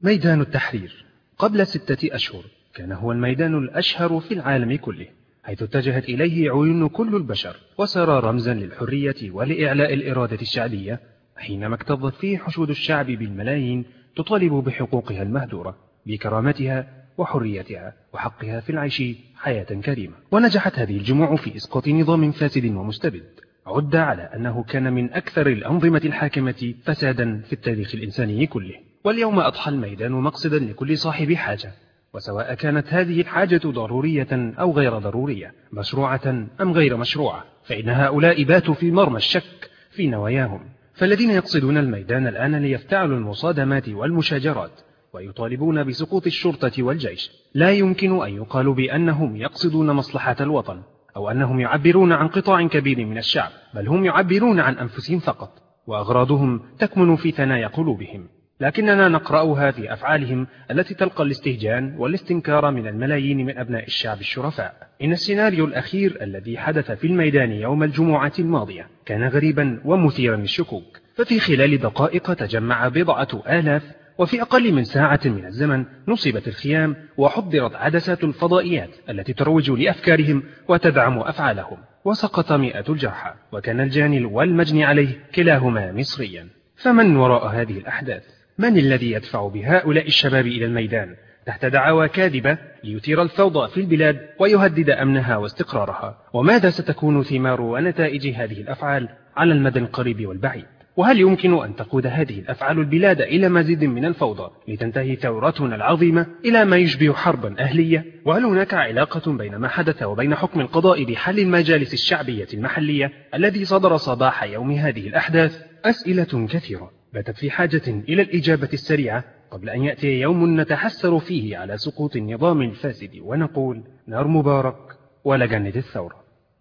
ميدان التحرير قبل ستة أشهر كان هو الميدان الأشهر في العالم كله حيث اتجهت إليه عيون كل البشر وصار رمزا للحرية ولإعلاء الإرادة الشعبية حينما اكتظت فيه حشود الشعب بالملايين تطالب بحقوقها المهدورة بكرامتها وحريتها وحقها في العيش حياة كريمة ونجحت هذه الجموع في إسقاط نظام فاسد ومستبد عد على أنه كان من أكثر الأنظمة الحاكمة فسادا في التاريخ الإنساني كله واليوم أضحى الميدان مقصدا لكل صاحب حاجة وسواء كانت هذه الحاجة ضرورية أو غير ضرورية مشروعة أم غير مشروعة فإن هؤلاء باتوا في مرمى الشك في نواياهم فالذين يقصدون الميدان الآن ليفتعلوا المصادمات والمشاجرات ويطالبون بسقوط الشرطة والجيش لا يمكن أن يقال بأنهم يقصدون مصلحة الوطن أو أنهم يعبرون عن قطاع كبير من الشعب بل هم يعبرون عن أنفسهم فقط وأغراضهم تكمن في ثنايا قلوبهم لكننا نقرأها في أفعالهم التي تلقى الاستهجان والاستنكار من الملايين من أبناء الشعب الشرفاء إن السيناريو الأخير الذي حدث في الميدان يوم الجمعة الماضية كان غريبا ومثيرا للشكوك ففي خلال دقائق تجمع بضعة آلاف وفي أقل من ساعة من الزمن نصبت الخيام وحضرت عدسات الفضائيات التي تروج لأفكارهم وتدعم أفعالهم وسقط مئة الجرحى وكان الجاني والمجني عليه كلاهما مصريا فمن وراء هذه الأحداث من الذي يدفع بهؤلاء الشباب إلى الميدان تحت دعاوى كاذبة ليثير الفوضى في البلاد ويهدد أمنها واستقرارها وماذا ستكون ثمار ونتائج هذه الأفعال على المدى القريب والبعيد وهل يمكن أن تقود هذه الأفعال البلاد إلى مزيد من الفوضى لتنتهي ثورتنا العظيمة إلى ما يشبه حربا أهلية وهل هناك علاقة بين ما حدث وبين حكم القضاء بحل المجالس الشعبية المحلية الذي صدر صباح يوم هذه الأحداث أسئلة كثيرة باتت في حاجة إلى الإجابة السريعة قبل أن يأتي يوم نتحسر فيه على سقوط النظام الفاسد ونقول نار مبارك ولجنة الثورة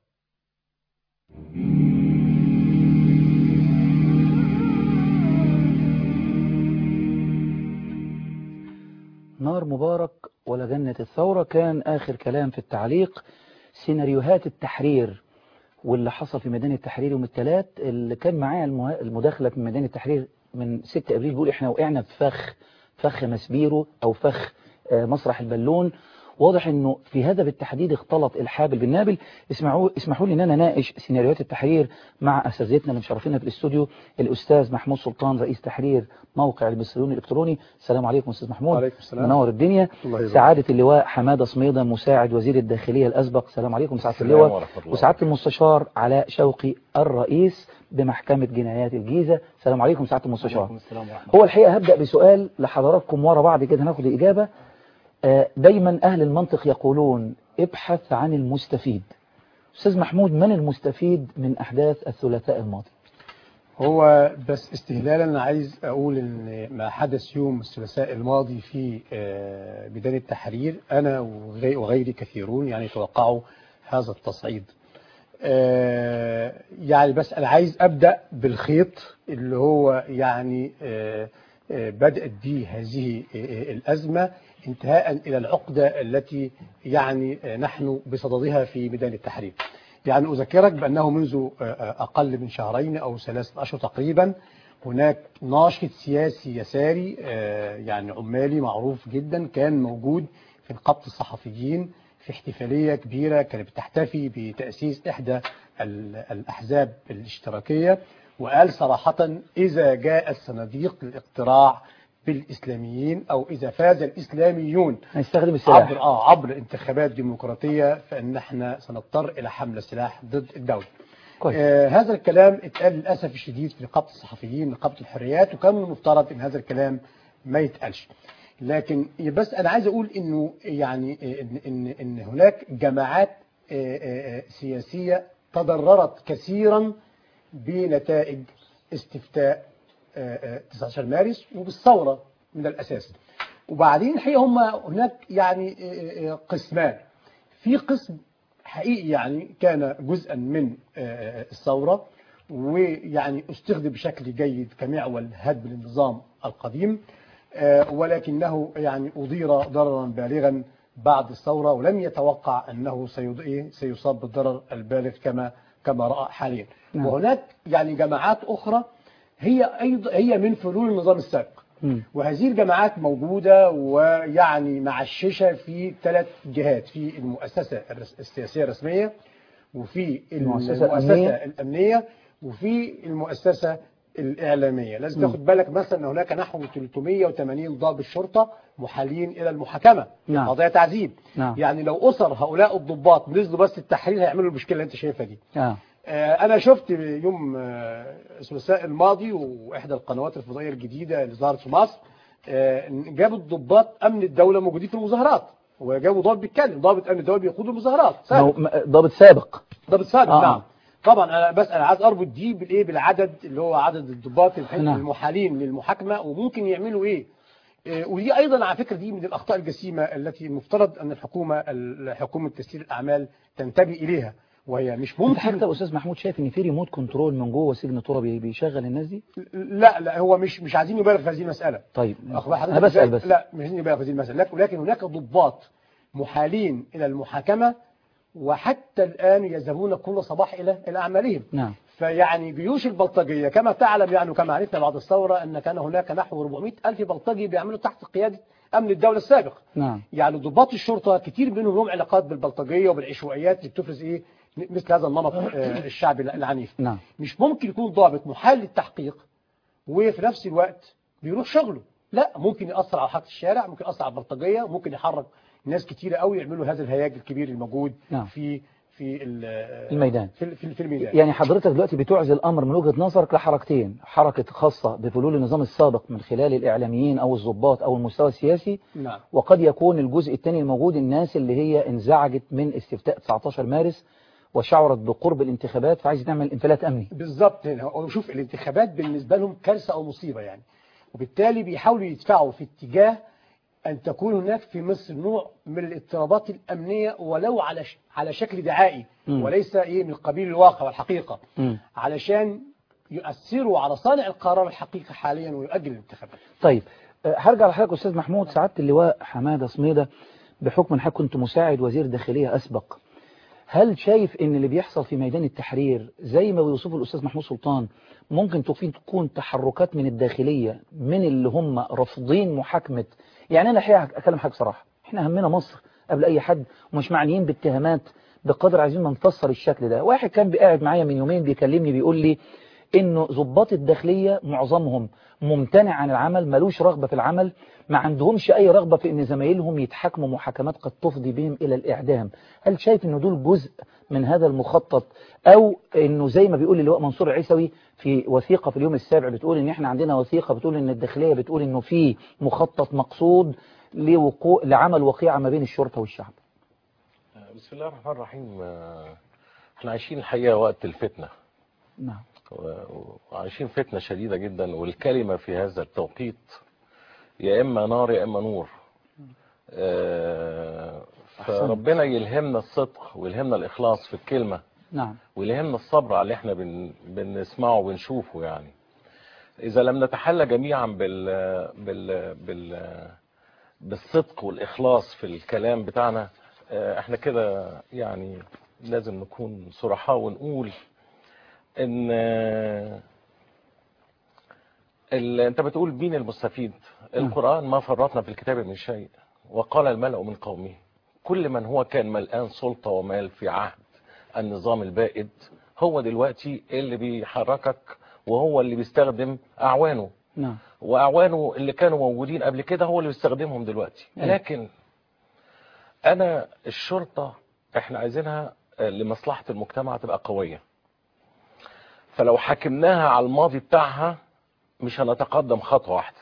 نار مبارك ولا جنة الثورة كان آخر كلام في التعليق سيناريوهات التحرير واللي حصل في ميدان التحرير يوم الثلاث اللي كان معايا المه- المداخلة في ميدان التحرير من 6 أبريل بيقول إحنا وقعنا في فخ فخ مسبيرو أو فخ آه، مسرح البالون واضح انه في هذا بالتحديد اختلط الحابل بالنابل اسمعوا اسمحوا لي ان انا ناقش سيناريوهات التحرير مع اساتذتنا اللي مشرفينا في الاستوديو الاستاذ محمود سلطان رئيس تحرير موقع المصريون الالكتروني السلام عليكم استاذ محمود وعليكم السلام. منور الدنيا الله يبارك. سعاده اللواء حماده صميده مساعد وزير الداخليه الاسبق السلام عليكم سعاده السلام اللواء ورحمة الله. وسعاده المستشار علاء شوقي الرئيس بمحكمه جنايات الجيزه السلام عليكم سعاده المستشار السلام ورحمة هو الحقيقة هبدأ بسؤال لحضراتكم ورا بعض كده هناخد الإجابة آه، دايما أهل المنطق يقولون ابحث عن المستفيد أستاذ محمود من المستفيد من أحداث الثلاثاء الماضي هو بس استهلالا انا عايز اقول ان ما حدث يوم الثلاثاء الماضي في آه، ميدان التحرير انا وغي- وغيري كثيرون يعني توقعوا هذا التصعيد آه، يعني بس انا عايز ابدا بالخيط اللي هو يعني آه، آه، بدات به هذه آه، الازمه انتهاء الى العقده التي يعني آه، نحن بصددها في ميدان التحرير يعني أذكرك بأنه منذ آه، آه، أقل من شهرين أو ثلاثة أشهر تقريبا هناك ناشط سياسي يساري آه، يعني عمالي معروف جدا كان موجود في نقابة الصحفيين في احتفالية كبيرة كانت بتحتفي بتأسيس إحدى ال- الأحزاب الاشتراكية وقال صراحة إذا جاءت صناديق الاقتراع بالإسلاميين أو إذا فاز الإسلاميون هنستخدم السلاح عبر اه عبر انتخابات ديمقراطيه فان احنا سنضطر الى حمل السلاح ضد الدوله. كويس. آه هذا الكلام اتقال للاسف الشديد في نقابه الصحفيين نقابه الحريات وكان من المفترض ان هذا الكلام ما يتقالش. لكن بس انا عايز اقول انه يعني آه، ان ان ان هناك جماعات آه، آه، آه، سياسيه تضررت كثيرا بنتائج استفتاء آه، آه، 19 مارس وبالثوره من الاساس. وبعدين الحقيقه هم هناك يعني آه، آه، قسمان في قسم حقيقي يعني كان جزءا من آه، الثوره ويعني استخدم بشكل جيد كمعول هدم للنظام القديم آه، ولكنه يعني أضير ضررا بالغا بعد الثورة ولم يتوقع أنه سيض- إيه؟ سيصاب بالضرر البالغ كما كما رأى حاليا نعم. وهناك يعني جماعات أخرى هي أيضا هي من فلول النظام السابق مم. وهذه الجماعات موجودة ويعني معششة في ثلاث جهات في المؤسسة الرس- السياسية الرسمية وفي المؤسسة المؤسسة الأمنية. الأمنية وفي المؤسسة الإعلامية لازم مم. تاخد بالك مثلا أن هناك نحو 380 ضابط شرطة محالين إلى المحاكمة في نعم. قضايا تعذيب نعم. يعني لو أسر هؤلاء الضباط نزلوا بس التحرير هيعملوا المشكلة اللي أنت شايفها دي آه. آه، انا شفت يوم آه، الثلاثاء الماضي واحدى القنوات الفضائيه الجديده اللي ظهرت في مصر آه، جابوا ضباط امن الدوله موجودين في المظاهرات وجابوا ضابط بيتكلم ضابط امن الدوله بيقود المظاهرات هو سابق م- ضابط سابق ضابط سابق آه. نعم طبعا انا بس انا عايز اربط دي بالايه بالعدد اللي هو عدد الضباط الح- نعم. المحالين للمحاكمه وممكن يعملوا ايه آه، ودي ايضا على فكره دي من الاخطاء الجسيمه التي المفترض ان الحكومه ال- حكومه تسيير الاعمال تنتبه اليها وهي مش انت ممكن حتى استاذ محمود شايف ان في ريموت كنترول من جوه سجن تربي بيشغل الناس دي لا لا هو مش مش عايزين نبالغ في هذه المسألة طيب أخبار حضرتك انا بسال إزاي؟ بس لا مش عايزين نبالغ في هذه المسألة لكن ولكن هناك ضباط محالين إلى المحاكمة وحتى الآن يذهبون كل صباح إلى إلى أعمالهم نعم فيعني جيوش البلطجية كما تعلم يعني وكما عرفنا بعد الثورة أن كان هناك نحو 400 ألف بلطجي بيعملوا تحت قيادة أمن الدولة السابق نعم يعني ضباط الشرطة كتير منهم لهم علاقات بالبلطجية وبالعشوائيات اللي بتفرز إيه مثل هذا النمط آه، الشعبي العنيف نعم مش ممكن يكون ضابط محال للتحقيق وفي نفس الوقت بيروح شغله لا ممكن يأثر على حركة الشارع ممكن يأثر على البلطجية ممكن يحرك ناس كتيرة قوي يعملوا هذا الهياج الكبير الموجود نعم. في في ال- الميدان. في, في, في الميدان يعني حضرتك دلوقتي بتعزل الامر من وجهه نظرك لحركتين حركه خاصه بفلول النظام السابق من خلال الاعلاميين او الضباط او المستوى السياسي نعم وقد يكون الجزء الثاني الموجود الناس اللي هي انزعجت من استفتاء 19 مارس وشعرت بقرب الانتخابات فعايز تعمل انفلات امني بالظبط هنا هو شوف الانتخابات بالنسبة لهم كارثة أو مصيبة يعني وبالتالي بيحاولوا يدفعوا في اتجاه أن تكون هناك في مصر نوع من الاضطرابات الأمنية ولو على ش... على شكل دعائي مم. وليس إيه من قبيل الواقع والحقيقة مم. علشان يؤثروا على صانع القرار الحقيقي حاليا ويؤجل الانتخابات طيب أه، هرجع لحضرتك استاذ محمود سعاده اللواء حماده صميده بحكم ان حضرتك كنت مساعد وزير داخليه اسبق هل شايف ان اللي بيحصل في ميدان التحرير زي ما بيوصفه الاستاذ محمود سلطان ممكن تكون تكون تحركات من الداخليه من اللي هم رافضين محاكمه يعني انا الحقيقه اكلم حضرتك صراحه احنا همنا مصر قبل اي حد ومش معنيين باتهامات بقدر عايزين ما نفسر الشكل ده واحد كان قاعد معايا من يومين بيكلمني بيقول لي انه ضباط الداخليه معظمهم ممتنع عن العمل ملوش رغبه في العمل ما عندهمش اي رغبه في ان زمايلهم يتحاكموا محاكمات قد تفضي بهم الى الاعدام هل شايف انه دول جزء من هذا المخطط او انه زي ما بيقول اللواء منصور العيسوي في وثيقه في اليوم السابع بتقول ان احنا عندنا وثيقه بتقول ان الداخليه بتقول انه في مخطط مقصود لوقوع لعمل وقيعه ما بين الشرطه والشعب بسم الله الرحمن الرحيم آه، احنا عايشين الحقيقة وقت الفتنة نعم و- وعايشين فتنة شديدة جدا والكلمة في هذا التوقيت يا إما نار يا إما نور آه، فربنا يلهمنا الصدق ويلهمنا الإخلاص في الكلمة نعم ويلهمنا الصبر على اللي احنا بن بنسمعه وبنشوفه يعني إذا لم نتحلى جميعا بال بال بال بالصدق والإخلاص في الكلام بتاعنا آه، احنا كده يعني لازم نكون صرحاء ونقول ان آه، ال... انت بتقول مين المستفيد القرآن ما فرطنا في الكتاب من شيء وقال الملأ من قومه كل من هو كان ملآن سلطة ومال في عهد النظام البائد هو دلوقتي اللي بيحركك وهو اللي بيستخدم أعوانه نعم واعوانه اللي كانوا موجودين قبل كده هو اللي بيستخدمهم دلوقتي أيوة. لكن انا الشرطة احنا عايزينها آه، لمصلحة المجتمع تبقى قوية فلو حكمناها على الماضي بتاعها مش هنتقدم خطوة واحدة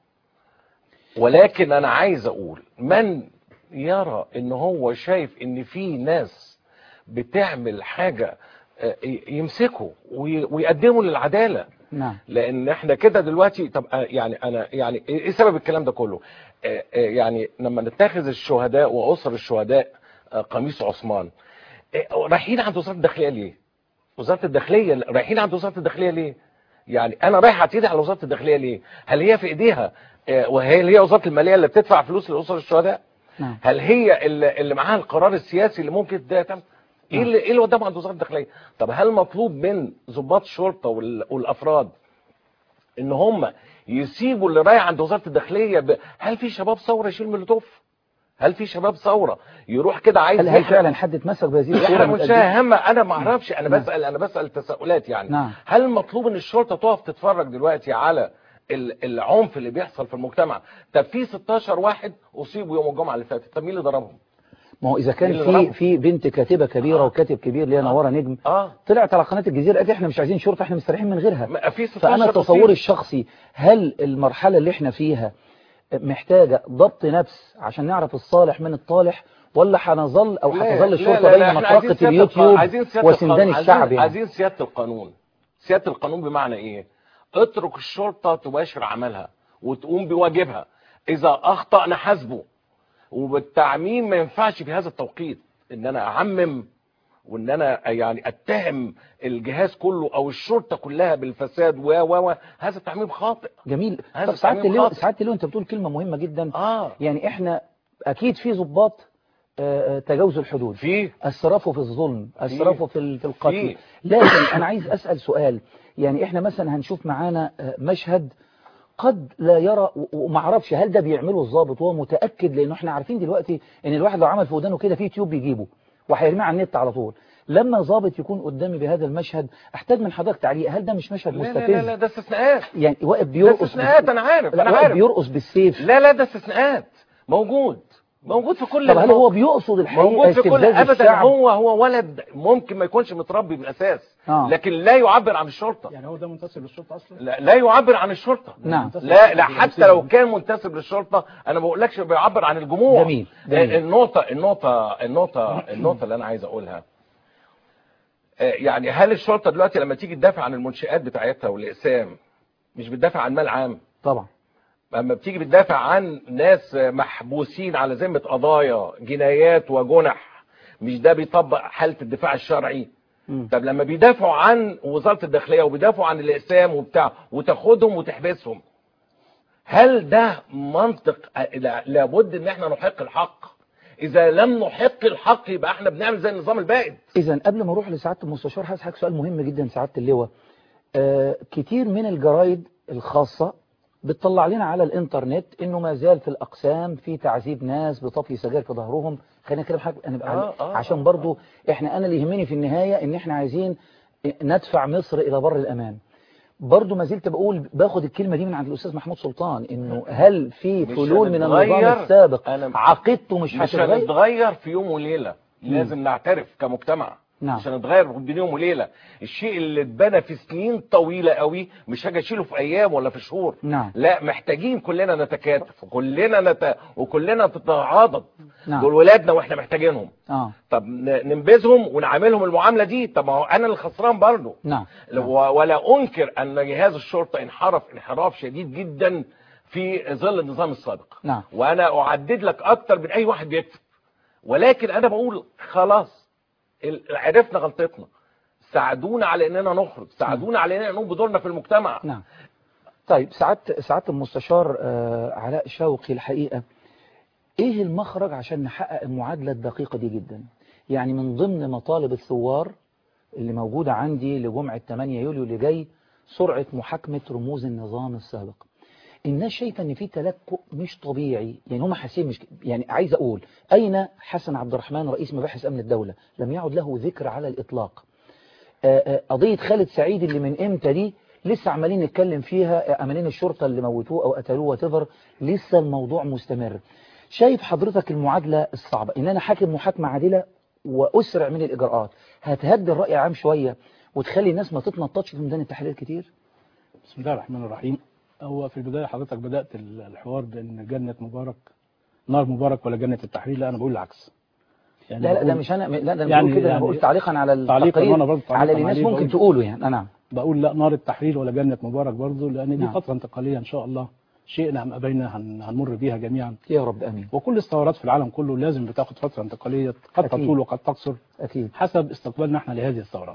ولكن انا عايز اقول من يرى ان هو شايف ان في ناس بتعمل حاجة آه، يمسكوا وي- ويقدموا للعدالة نعم لان احنا كده دلوقتي طب آه، يعني انا يعني ايه سبب الكلام ده كله آه، آه، يعني لما نتخذ الشهداء واسر الشهداء آه، قميص عثمان آه، رايحين عند وزاره الداخليه ليه وزاره الداخليه رايحين عند وزاره الداخليه ليه يعني انا رايح اعتدي على وزاره الداخليه ليه هل هي في ايديها آه، وهي هي وزاره الماليه اللي بتدفع فلوس لاسر الشهداء نعم هل هي اللي اللي معاها القرار السياسي اللي ممكن ده يتم ايه اللي ايه اللي قدامه عند وزاره الداخليه طب هل مطلوب من ضباط الشرطه وال- والافراد ان هم يسيبوا اللي رايح عند وزاره الداخليه ب... هل في شباب ثوره يشيل مولوتوف هل في شباب ثوره يروح كده عايز هل هل يحرق- فعلا حد اتمسك بهذه الصورة احنا من مش قد- فاهم انا ما اعرفش انا نعم. بسال انا بسال تساؤلات يعني نعم. هل المطلوب ان الشرطه تقف تتفرج دلوقتي على ال- العنف اللي بيحصل في المجتمع طب في 16 واحد اصيبوا يوم الجمعه اللي فاتت طب مين اللي ضربهم ما هو إذا كان اللي في ضربه؟ في بنت كاتبة كبيرة وكاتب كبير اللي هي نوارة نجم اه طلعت على قناة الجزيرة قالت احنا مش عايزين شرطة احنا مستريحين من غيرها ما في 16 فأنا أصيب. تصوري الشخصي هل المرحلة اللي احنا فيها محتاجة ضبط نفس عشان نعرف الصالح من الطالح ولا هنظل أو لا- هتظل لا- الشرطة لا- لا، دايما احنا عايزين مطرقة سيادة اليوتيوب القانون- عايزين سيادة وسندان القانون. الشعب عايزين, يعني عايزين سياده القانون سياده القانون بمعنى ايه اترك الشرطه تباشر عملها وتقوم بواجبها اذا اخطا نحاسبه وبالتعميم ما ينفعش في هذا التوقيت ان انا اعمم وان انا يعني اتهم الجهاز كله او الشرطه كلها بالفساد و و و هذا تعميم خاطئ جميل هذا طب سعادة تعميم اللواء خاطئ. سعادة اللواء انت بتقول كلمة مهمة جدا اه يعني احنا اكيد في ضباط آه، آه، تجاوز الحدود في اسرفوا في الظلم اسرفوا في ال- في القتل في. لكن انا عايز اسال سؤال يعني احنا مثلا هنشوف معانا آه، مشهد قد لا يرى و- وما اعرفش هل ده بيعمله الضابط وهو متاكد لانه احنا عارفين دلوقتي ان الواحد لو عمل في ودانه كده في يوتيوب بيجيبه وهيرميه على النت على طول لما ضابط يكون قدامي بهذا المشهد احتاج من حضرتك تعليق هل ده مش مشهد لا لا مستفز لا, لا ده استثناءات يعني واقف ده بيرقص استثناءات انا عارف لا انا واقف عارف بيرقص بالسيف لا لا ده استثناءات موجود موجود في كل طب هل هو المواقف. بيقصد الحقيقه موجود في كل استفزاز ابدا الشعب هو هو ولد ممكن ما يكونش متربي بالاساس آه. لكن لا يعبر عن الشرطه يعني هو ده منتسب للشرطه اصلا لا, لا يعبر عن الشرطه نعم لا لا حتى لو كان منتسب للشرطه انا ما بقولكش بيعبر عن الجموع جميل، جميل. آه، النقطه النقطه النقطه النقطه اللي انا عايز اقولها آه، يعني هل الشرطه دلوقتي لما تيجي تدافع عن المنشآت بتاعتها والاقسام مش بتدافع عن مال عام طبعا لما بتيجي بتدافع عن ناس محبوسين على ذمه قضايا جنايات وجنح مش ده بيطبق حاله الدفاع الشرعي مم. طب لما بيدافعوا عن وزاره الداخليه وبيدافعوا عن الاقسام وبتاع وتاخدهم وتحبسهم هل ده منطق لا- لابد ان احنا نحق الحق اذا لم نحق الحق يبقى احنا بنعمل زي النظام البائد اذا قبل ما اروح لسعاده المستشار هسألك سؤال مهم جدا سعاده اللواء آه كتير من الجرايد الخاصه بتطلع لنا على الانترنت انه ما زال في الاقسام في تعذيب ناس بطفي سجاير في ظهرهم خلينا كده بحاجة انا بقى آه، آه، عشان آه، برضو احنا انا اللي يهمني في النهايه ان احنا عايزين ندفع مصر الى بر الامان برضو ما زلت بقول باخد الكلمه دي من عند الاستاذ محمود سلطان انه هل في مش فلول من هنتغير. النظام السابق أنا- عقيدته مش مش هتتغير هنتغير في يوم وليله لازم نعترف كمجتمع نعم. مش هنتغير بين يوم وليله الشيء اللي اتبنى في سنين طويله قوي مش هاجي اشيله في ايام ولا في شهور نعم. لا محتاجين كلنا نتكاتف وكلنا نت... وكلنا نتعاضد نعم. دول ولادنا واحنا محتاجينهم اه طب ن- ننبذهم ونعاملهم المعامله دي طب ما هو انا اللي خسران برضه نعم و- ولا انكر ان جهاز الشرطه انحرف انحراف شديد جدا في ظل النظام السابق نعم. وانا اعدد لك اكتر من اي واحد بيكتب ولكن انا بقول خلاص ال- عرفنا غلطتنا ساعدونا على اننا نخرج ساعدونا على اننا نقوم بدورنا في المجتمع نعم طيب سعادة سعادة المستشار آه، علاء شوقي الحقيقة ايه المخرج عشان نحقق المعادلة الدقيقة دي جدا يعني من ضمن مطالب الثوار اللي موجودة عندي لجمعة 8 يوليو اللي جاي سرعة محاكمة رموز النظام السابق الناس شايفة ان في تلكؤ مش طبيعي يعني هم حاسين مش يعني عايز اقول اين حسن عبد الرحمن رئيس مباحث امن الدولة لم يعد له ذكر على الاطلاق آه، آه، قضية خالد سعيد اللي من امتى دي لسه عمالين نتكلم فيها امانين الشرطة اللي موتوه او قتلوه وتفر لسه الموضوع مستمر شايف حضرتك المعادلة الصعبة ان انا حاكم محاكمة عادلة واسرع من الاجراءات هتهدي الرأي العام شوية وتخلي الناس ما تتنططش في ميدان التحرير كتير بسم الله الرحمن الرحيم هو في البداية حضرتك بدأت ال- الحوار بأن جنة مبارك نار مبارك ولا جنة التحرير لا أنا بقول العكس يعني لا لا ده بقول- مش انا لا ده انا يعني- بقول كده انا يعني بقول تعليقا على تعليقاً التقرير وأنا برضه تعليقاً على اللي الناس عليه ممكن بقول- تقوله يعني نعم بقول لا نار التحرير ولا جنة مبارك برضه لأن دي نعم. فترة انتقالية إن شاء الله شئنا أم أبينا هن- هنمر بيها جميعا يا رب امين وكل الثورات في العالم كله لازم بتاخد فترة انتقالية قد أكيد. تطول وقد تقصر اكيد حسب استقبالنا احنا لهذه الثورات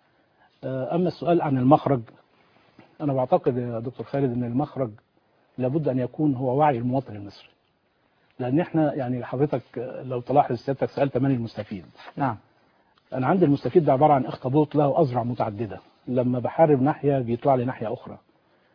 آه، أما السؤال عن المخرج أنا بعتقد يا دكتور خالد أن المخرج لابد أن يكون هو وعي المواطن المصري لأن احنا يعني حضرتك آه، لو تلاحظ سيادتك سألت من المستفيد نعم أنا عندي المستفيد ده عبارة عن أخطبوط له أذرع متعددة لما بحارب ناحية بيطلع لي ناحية أخرى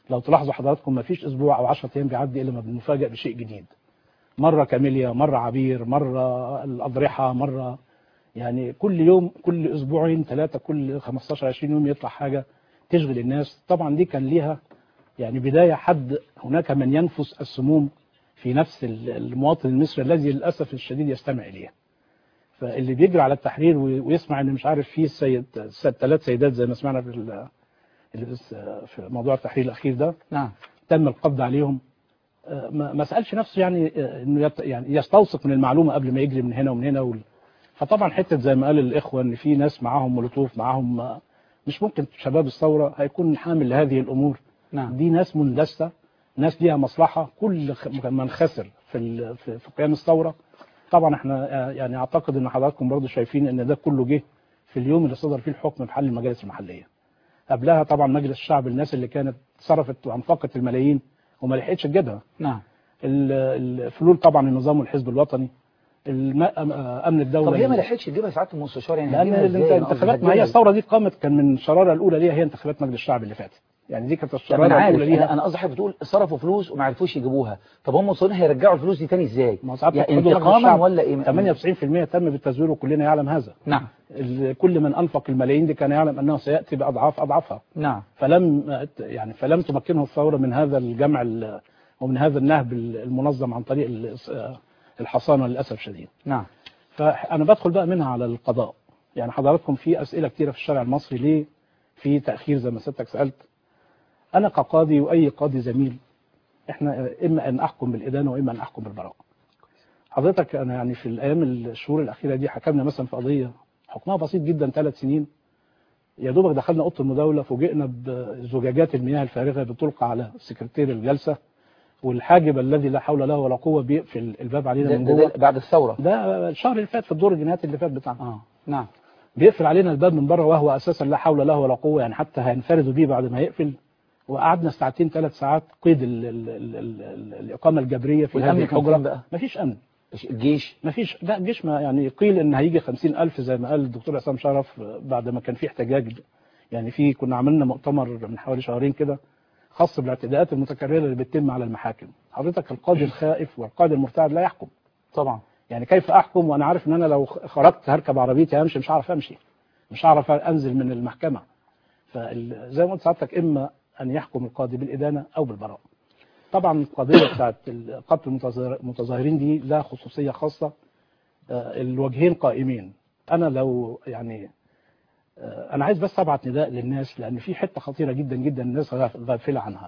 لو تلاحظوا حضراتكم ما فيش اسبوع او 10 ايام بيعدي الا ما بنفاجئ بشيء جديد مره كاميليا مره عبير مره الاضرحه مره يعني كل يوم كل اسبوعين ثلاثه كل 15 20 يوم يطلع حاجه تشغل الناس طبعا دي كان ليها يعني بدايه حد هناك من ينفس السموم في نفس ال- المواطن المصري الذي للاسف الشديد يستمع اليها فاللي بيجري على التحرير وي- ويسمع ان مش عارف في سيد ثلاث سيدات زي ما سمعنا في ال- اللي بس- في موضوع التحرير الاخير ده نعم تم القبض عليهم آه، ما ما سالش نفسه يعني آه، انه يت- يعني يستوثق من المعلومه قبل ما يجري من هنا ومن هنا وال... فطبعا حته زي ما قال الاخوه ان في ناس معاهم مولوتوف معاهم آه، مش ممكن شباب الثوره هيكون حامل لهذه الامور نعم دي ناس مندسه ناس ليها مصلحه كل خ- من خسر في ال- في في قيام الثوره طبعا احنا آه، يعني اعتقد ان حضراتكم برضو شايفين ان ده كله جه في اليوم اللي صدر فيه الحكم بحل المجالس المحليه قبلها طبعا مجلس الشعب الناس اللي كانت صرفت وانفقت الملايين وما لحقتش تجيبها نعم ال- الفلول طبعا النظام والحزب الوطني الم- أم- امن الدوله طب هي ما لحقتش تجيبها ساعات المستشار يعني لان هتجيبها إزاي؟ الانت- أنا قصدي الانتخابات ما هي هتجيبها الثوره دي قامت كان من الشراره الاولى ليها هي انتخابات مجلس الشعب اللي فاتت يعني دي كانت طب الشراره انا عارف الاولى ليها انا انا قصدي حضرتك بتقول صرفوا فلوس وما عرفوش يجيبوها طب هم وصلوا هيرجعوا الفلوس دي تاني ازاي؟ ما هو ساعات يعني بتاخدوا مجلس انتقاما الشعب. ولا ايه؟ 98% تم بالتزوير وكلنا يعلم هذا نعم ال- كل من انفق الملايين دي كان يعلم انه سياتي باضعاف اضعافها نعم فلم يعني فلم تمكنه الثوره من هذا الجمع ال- ومن هذا النهب المنظم عن طريق ال- الحصانه للاسف الشديد نعم فانا بدخل بقى منها على القضاء يعني حضراتكم في اسئله كتيره في الشارع المصري ليه في تاخير زي ما سيادتك سالت انا كقاضي واي قاضي زميل احنا اما ان احكم بالادانه واما ان احكم بالبراءه حضرتك انا يعني في الايام الشهور الاخيره دي حكمنا مثلا في قضيه حكمها بسيط جدا ثلاث سنين يا دوبك دخلنا اوضه المداوله فوجئنا بزجاجات المياه الفارغه بتلقى على سكرتير الجلسه والحاجب الذي لا حول له ولا قوه بيقفل الباب علينا ده, من ده, جوه ده بعد الثورة ده الشهر اللي فات في الدور الجنائي اللي فات بتاعنا اه نعم بيقفل علينا الباب من بره وهو اساسا لا حول له ولا قوه يعني حتى هينفردوا بيه بعد ما يقفل وقعدنا ساعتين ثلاث ساعات قيد ال ال ال ال ال الاقامه الجبريه في والأمن هذه كان الحجره فين بقى؟ مفيش امن الجيش مفيش لا الجيش ما يعني قيل ان هيجي خمسين ألف زي ما قال الدكتور عصام شرف بعد ما كان في احتجاج يعني في كنا عملنا مؤتمر من حوالي شهرين كده خاص بالاعتداءات المتكرره اللي بتتم على المحاكم حضرتك القاضي الخائف والقاضي المرتعد لا يحكم طبعا يعني كيف احكم وانا عارف ان انا لو خرجت هركب عربيتي همشي مش هعرف امشي مش هعرف انزل من المحكمه فزي ما قلت سعادتك اما ان يحكم القاضي بالادانه او بالبراءه طبعا القضيه بتاعت قتل المتظاهر- المتظاهرين دي لها خصوصيه خاصه آه، الوجهين قائمين انا لو يعني آه، انا عايز بس ابعت نداء للناس لان في حته خطيره جدا جدا الناس غاف- غافله عنها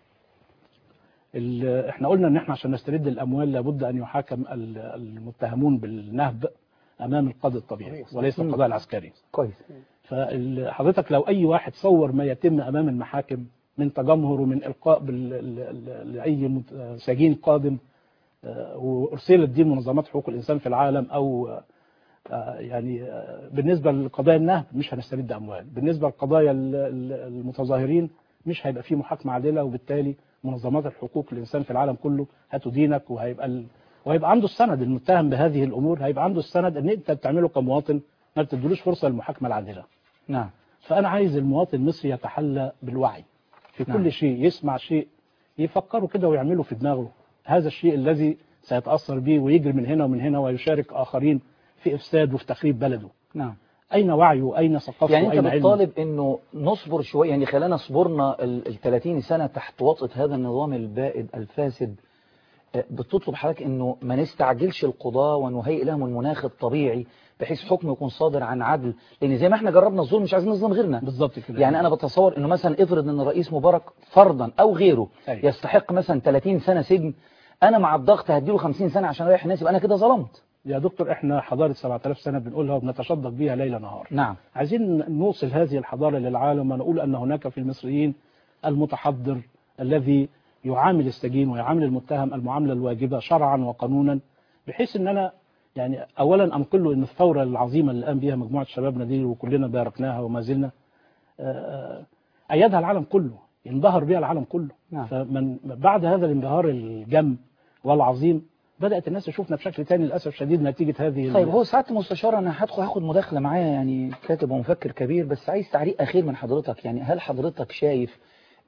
ال- احنا قلنا ان احنا عشان نسترد الاموال لابد ان يحاكم ال- المتهمون بالنهب امام القاضي الطبيعي وليس القضاء العسكري كويس فحضرتك لو اي واحد صور ما يتم امام المحاكم من تجمهر ومن القاء بال- ال- ال- لاي مت- سجين قادم آه، وارسلت دي منظمات حقوق الانسان في العالم او آه، يعني آه، بالنسبه لقضايا النهب مش هنسترد اموال بالنسبه لقضايا ال- ال- المتظاهرين مش هيبقى في محاكمه عادله وبالتالي منظمات الحقوق الانسان في العالم كله هتدينك وهيبقى ال... وهيبقى عنده السند المتهم بهذه الامور هيبقى عنده السند ان انت بتعمله كمواطن ما بتديلوش فرصه للمحاكمه العادله نعم فأنا عايز المواطن المصري يتحلى بالوعي في كل نعم. شيء يسمع شيء يفكره كده ويعمله في دماغه هذا الشيء الذي سيتأثر به ويجري من هنا ومن هنا ويشارك آخرين في إفساد وفي تخريب بلده نعم أين وعيه أين ثقافته يعني انت أين علمه بتطالب انه نصبر شويه يعني خلانا صبرنا ال ال 30 سنه تحت وطأة هذا النظام البائد الفاسد آه، بتطلب حضرتك انه ما نستعجلش القضاة ونهيئ لهم المناخ الطبيعي بحيث حكم يكون صادر عن عدل لان زي ما احنا جربنا الظلم مش عايزين نظلم غيرنا بالظبط كده يعني انا بتصور انه مثلا افرض ان الرئيس مبارك فرضا او غيره أيوة. يستحق مثلا 30 سنه سجن انا مع الضغط هديله 50 سنه عشان اريح الناس يبقى انا كده ظلمت يا دكتور احنا حضارة 7000 سنة بنقولها وبنتشدق بيها ليل نهار نعم عايزين نوصل هذه الحضارة للعالم ونقول أن هناك في المصريين المتحضر الذي يعامل السجين ويعامل المتهم المعاملة الواجبة شرعا وقانونا بحيث أن أنا يعني أولا أنقل له أن الثورة العظيمة اللي قام بها مجموعة شبابنا دي وكلنا باركناها وما زلنا آه، أيدها العالم كله انبهر بها العالم كله نعم. فمن بعد هذا الانبهار الجم والعظيم بدأت الناس تشوفنا بشكل تاني للأسف شديد نتيجة هذه ال- طيب هو سعاده المستشار انا هدخل هاخد مداخله معايا يعني كاتب ومفكر كبير بس عايز تعليق اخير من حضرتك يعني هل حضرتك شايف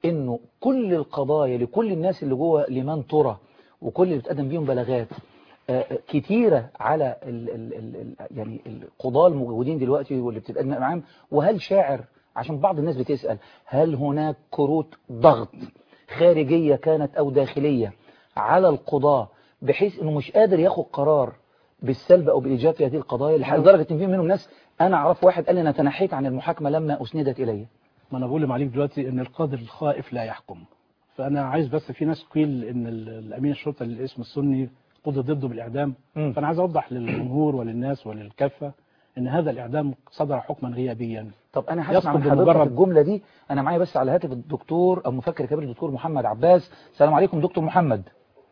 انه كل القضايا لكل الناس اللي جوه لمن ترى وكل اللي بتقدم بيهم بلاغات آه، آه، كتيرة على ال ال ال ال يعني القضاة الموجودين دلوقتي واللي بتتقدم معاهم وهل شاعر عشان بعض الناس بتسأل هل هناك كروت ضغط خارجية كانت أو داخلية على القضاة بحيث انه مش قادر ياخد قرار بالسلب او بالايجاب في هذه القضايا لدرجه ان في منهم ناس انا اعرف واحد قال لي انا تنحيت عن المحاكمه لما اسندت الي ما انا بقول لمعاليك دلوقتي ان القادر الخائف لا يحكم فانا عايز بس في ناس قيل ان ال- الامين الشرطه للاسم السني قضي ضده بالاعدام مم. فانا عايز اوضح للجمهور وللناس وللكافه ان هذا الاعدام صدر حكما غيابيا طب انا هسمع يسقط من حضرتك بمجرد- الجمله دي انا معايا بس على هاتف الدكتور او مفكر كبير الدكتور محمد عباس السلام عليكم دكتور محمد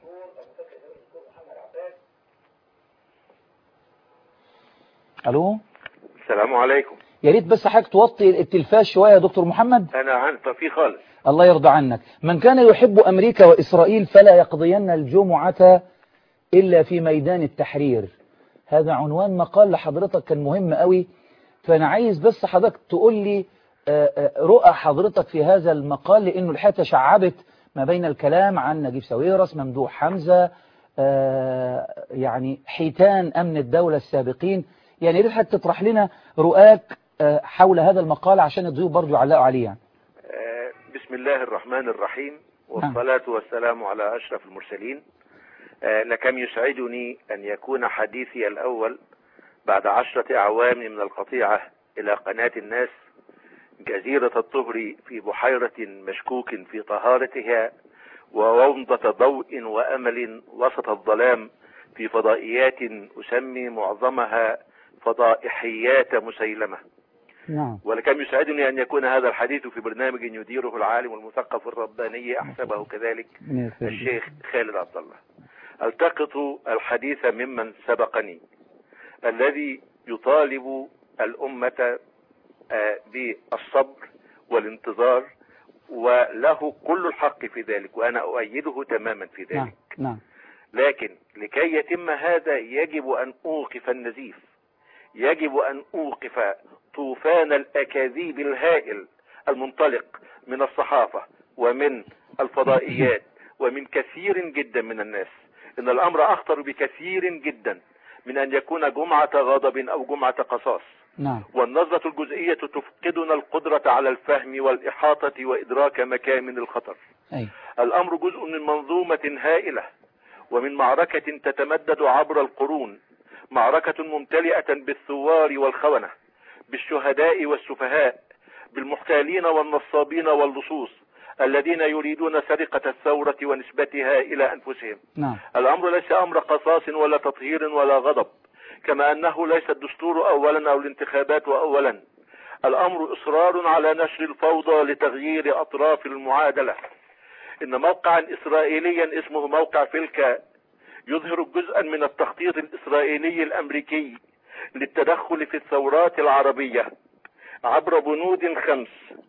الو السلام عليكم يا ريت بس حضرتك توطي التلفاز شويه يا دكتور محمد انا عن طفي خالص الله يرضى عنك من كان يحب أمريكا وإسرائيل فلا يقضين الجمعة إلا في ميدان التحرير هذا عنوان مقال لحضرتك كان مهم قوي فأنا عايز بس حضرتك تقول لي آه، آه، رؤى حضرتك في هذا المقال لأنه الحياة تشعبت ما بين الكلام عن نجيب ساويرس ممدوح حمزة آه، يعني حيتان أمن الدولة السابقين يعني يا ريت حضرتك تطرح لنا رؤاك آه، حول هذا المقال عشان الضيوف برضو يعلقوا عليه يعني. آه، بسم الله الرحمن الرحيم والصلاة والسلام على أشرف المرسلين آه، لكم يسعدني أن يكون حديثي الأول بعد عشرة أعوام من القطيعة إلى قناة الناس جزيرة الطهر في بحيرة مشكوك في طهارتها وومضة ضوء وأمل وسط الظلام في فضائيات أسمي معظمها فضائحيات مسيلمة نعم ولكم يسعدني أن يكون هذا الحديث في برنامج يديره العالم المثقف الرباني أحسبه كذلك الشيخ خالد عبد الله التقط الحديث ممن سبقني الذي يطالب الأمة آه، بالصبر والانتظار وله كل الحق في ذلك وأنا أؤيده تماما في نعم ذلك نعم لكن لكي يتم هذا يجب أن أوقف النزيف يجب أن أوقف طوفان الأكاذيب الهائل المنطلق من الصحافة ومن الفضائيات ومن كثير جدا من الناس إن الأمر أخطر بكثير جدا من أن يكون جمعة غضب أو جمعة قصاص نعم والنظرة الجزئية تفقدنا القدرة على الفهم والإحاطة وإدراك مكامن الخطر أي الأمر جزء من منظومة هائلة ومن معركة تتمدد عبر القرون معركة ممتلئة بالثوار والخونة بالشهداء والسفهاء بالمحتالين والنصابين واللصوص الذين يريدون سرقة الثورة ونسبتها إلى أنفسهم نعم الأمر ليس أمر قصاص ولا تطهير ولا غضب كما أنه ليس الدستور أولا أو الانتخابات أولا الأمر إصرار على نشر الفوضى لتغيير أطراف المعادلة إن موقعا إسرائيليا اسمه موقع فيلكا يظهر جزءا من التخطيط الإسرائيلي الأمريكي للتدخل في الثورات العربية عبر بنود خمس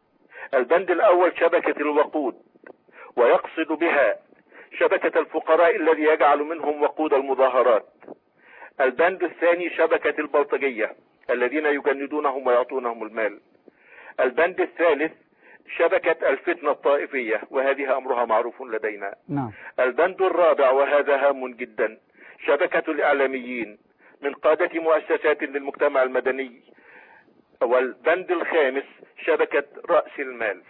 البند الأول شبكة الوقود ويقصد بها شبكة الفقراء الذي يجعل منهم وقود المظاهرات البند الثاني شبكة البلطجية الذين يجندونهم ويعطونهم المال البند الثالث شبكة الفتنة الطائفية وهذه أمرها معروف لدينا نعم البند الرابع وهذا هام جدا شبكة الإعلاميين من قادة مؤسسات للمجتمع المدني والبند الخامس شبكة رأس المال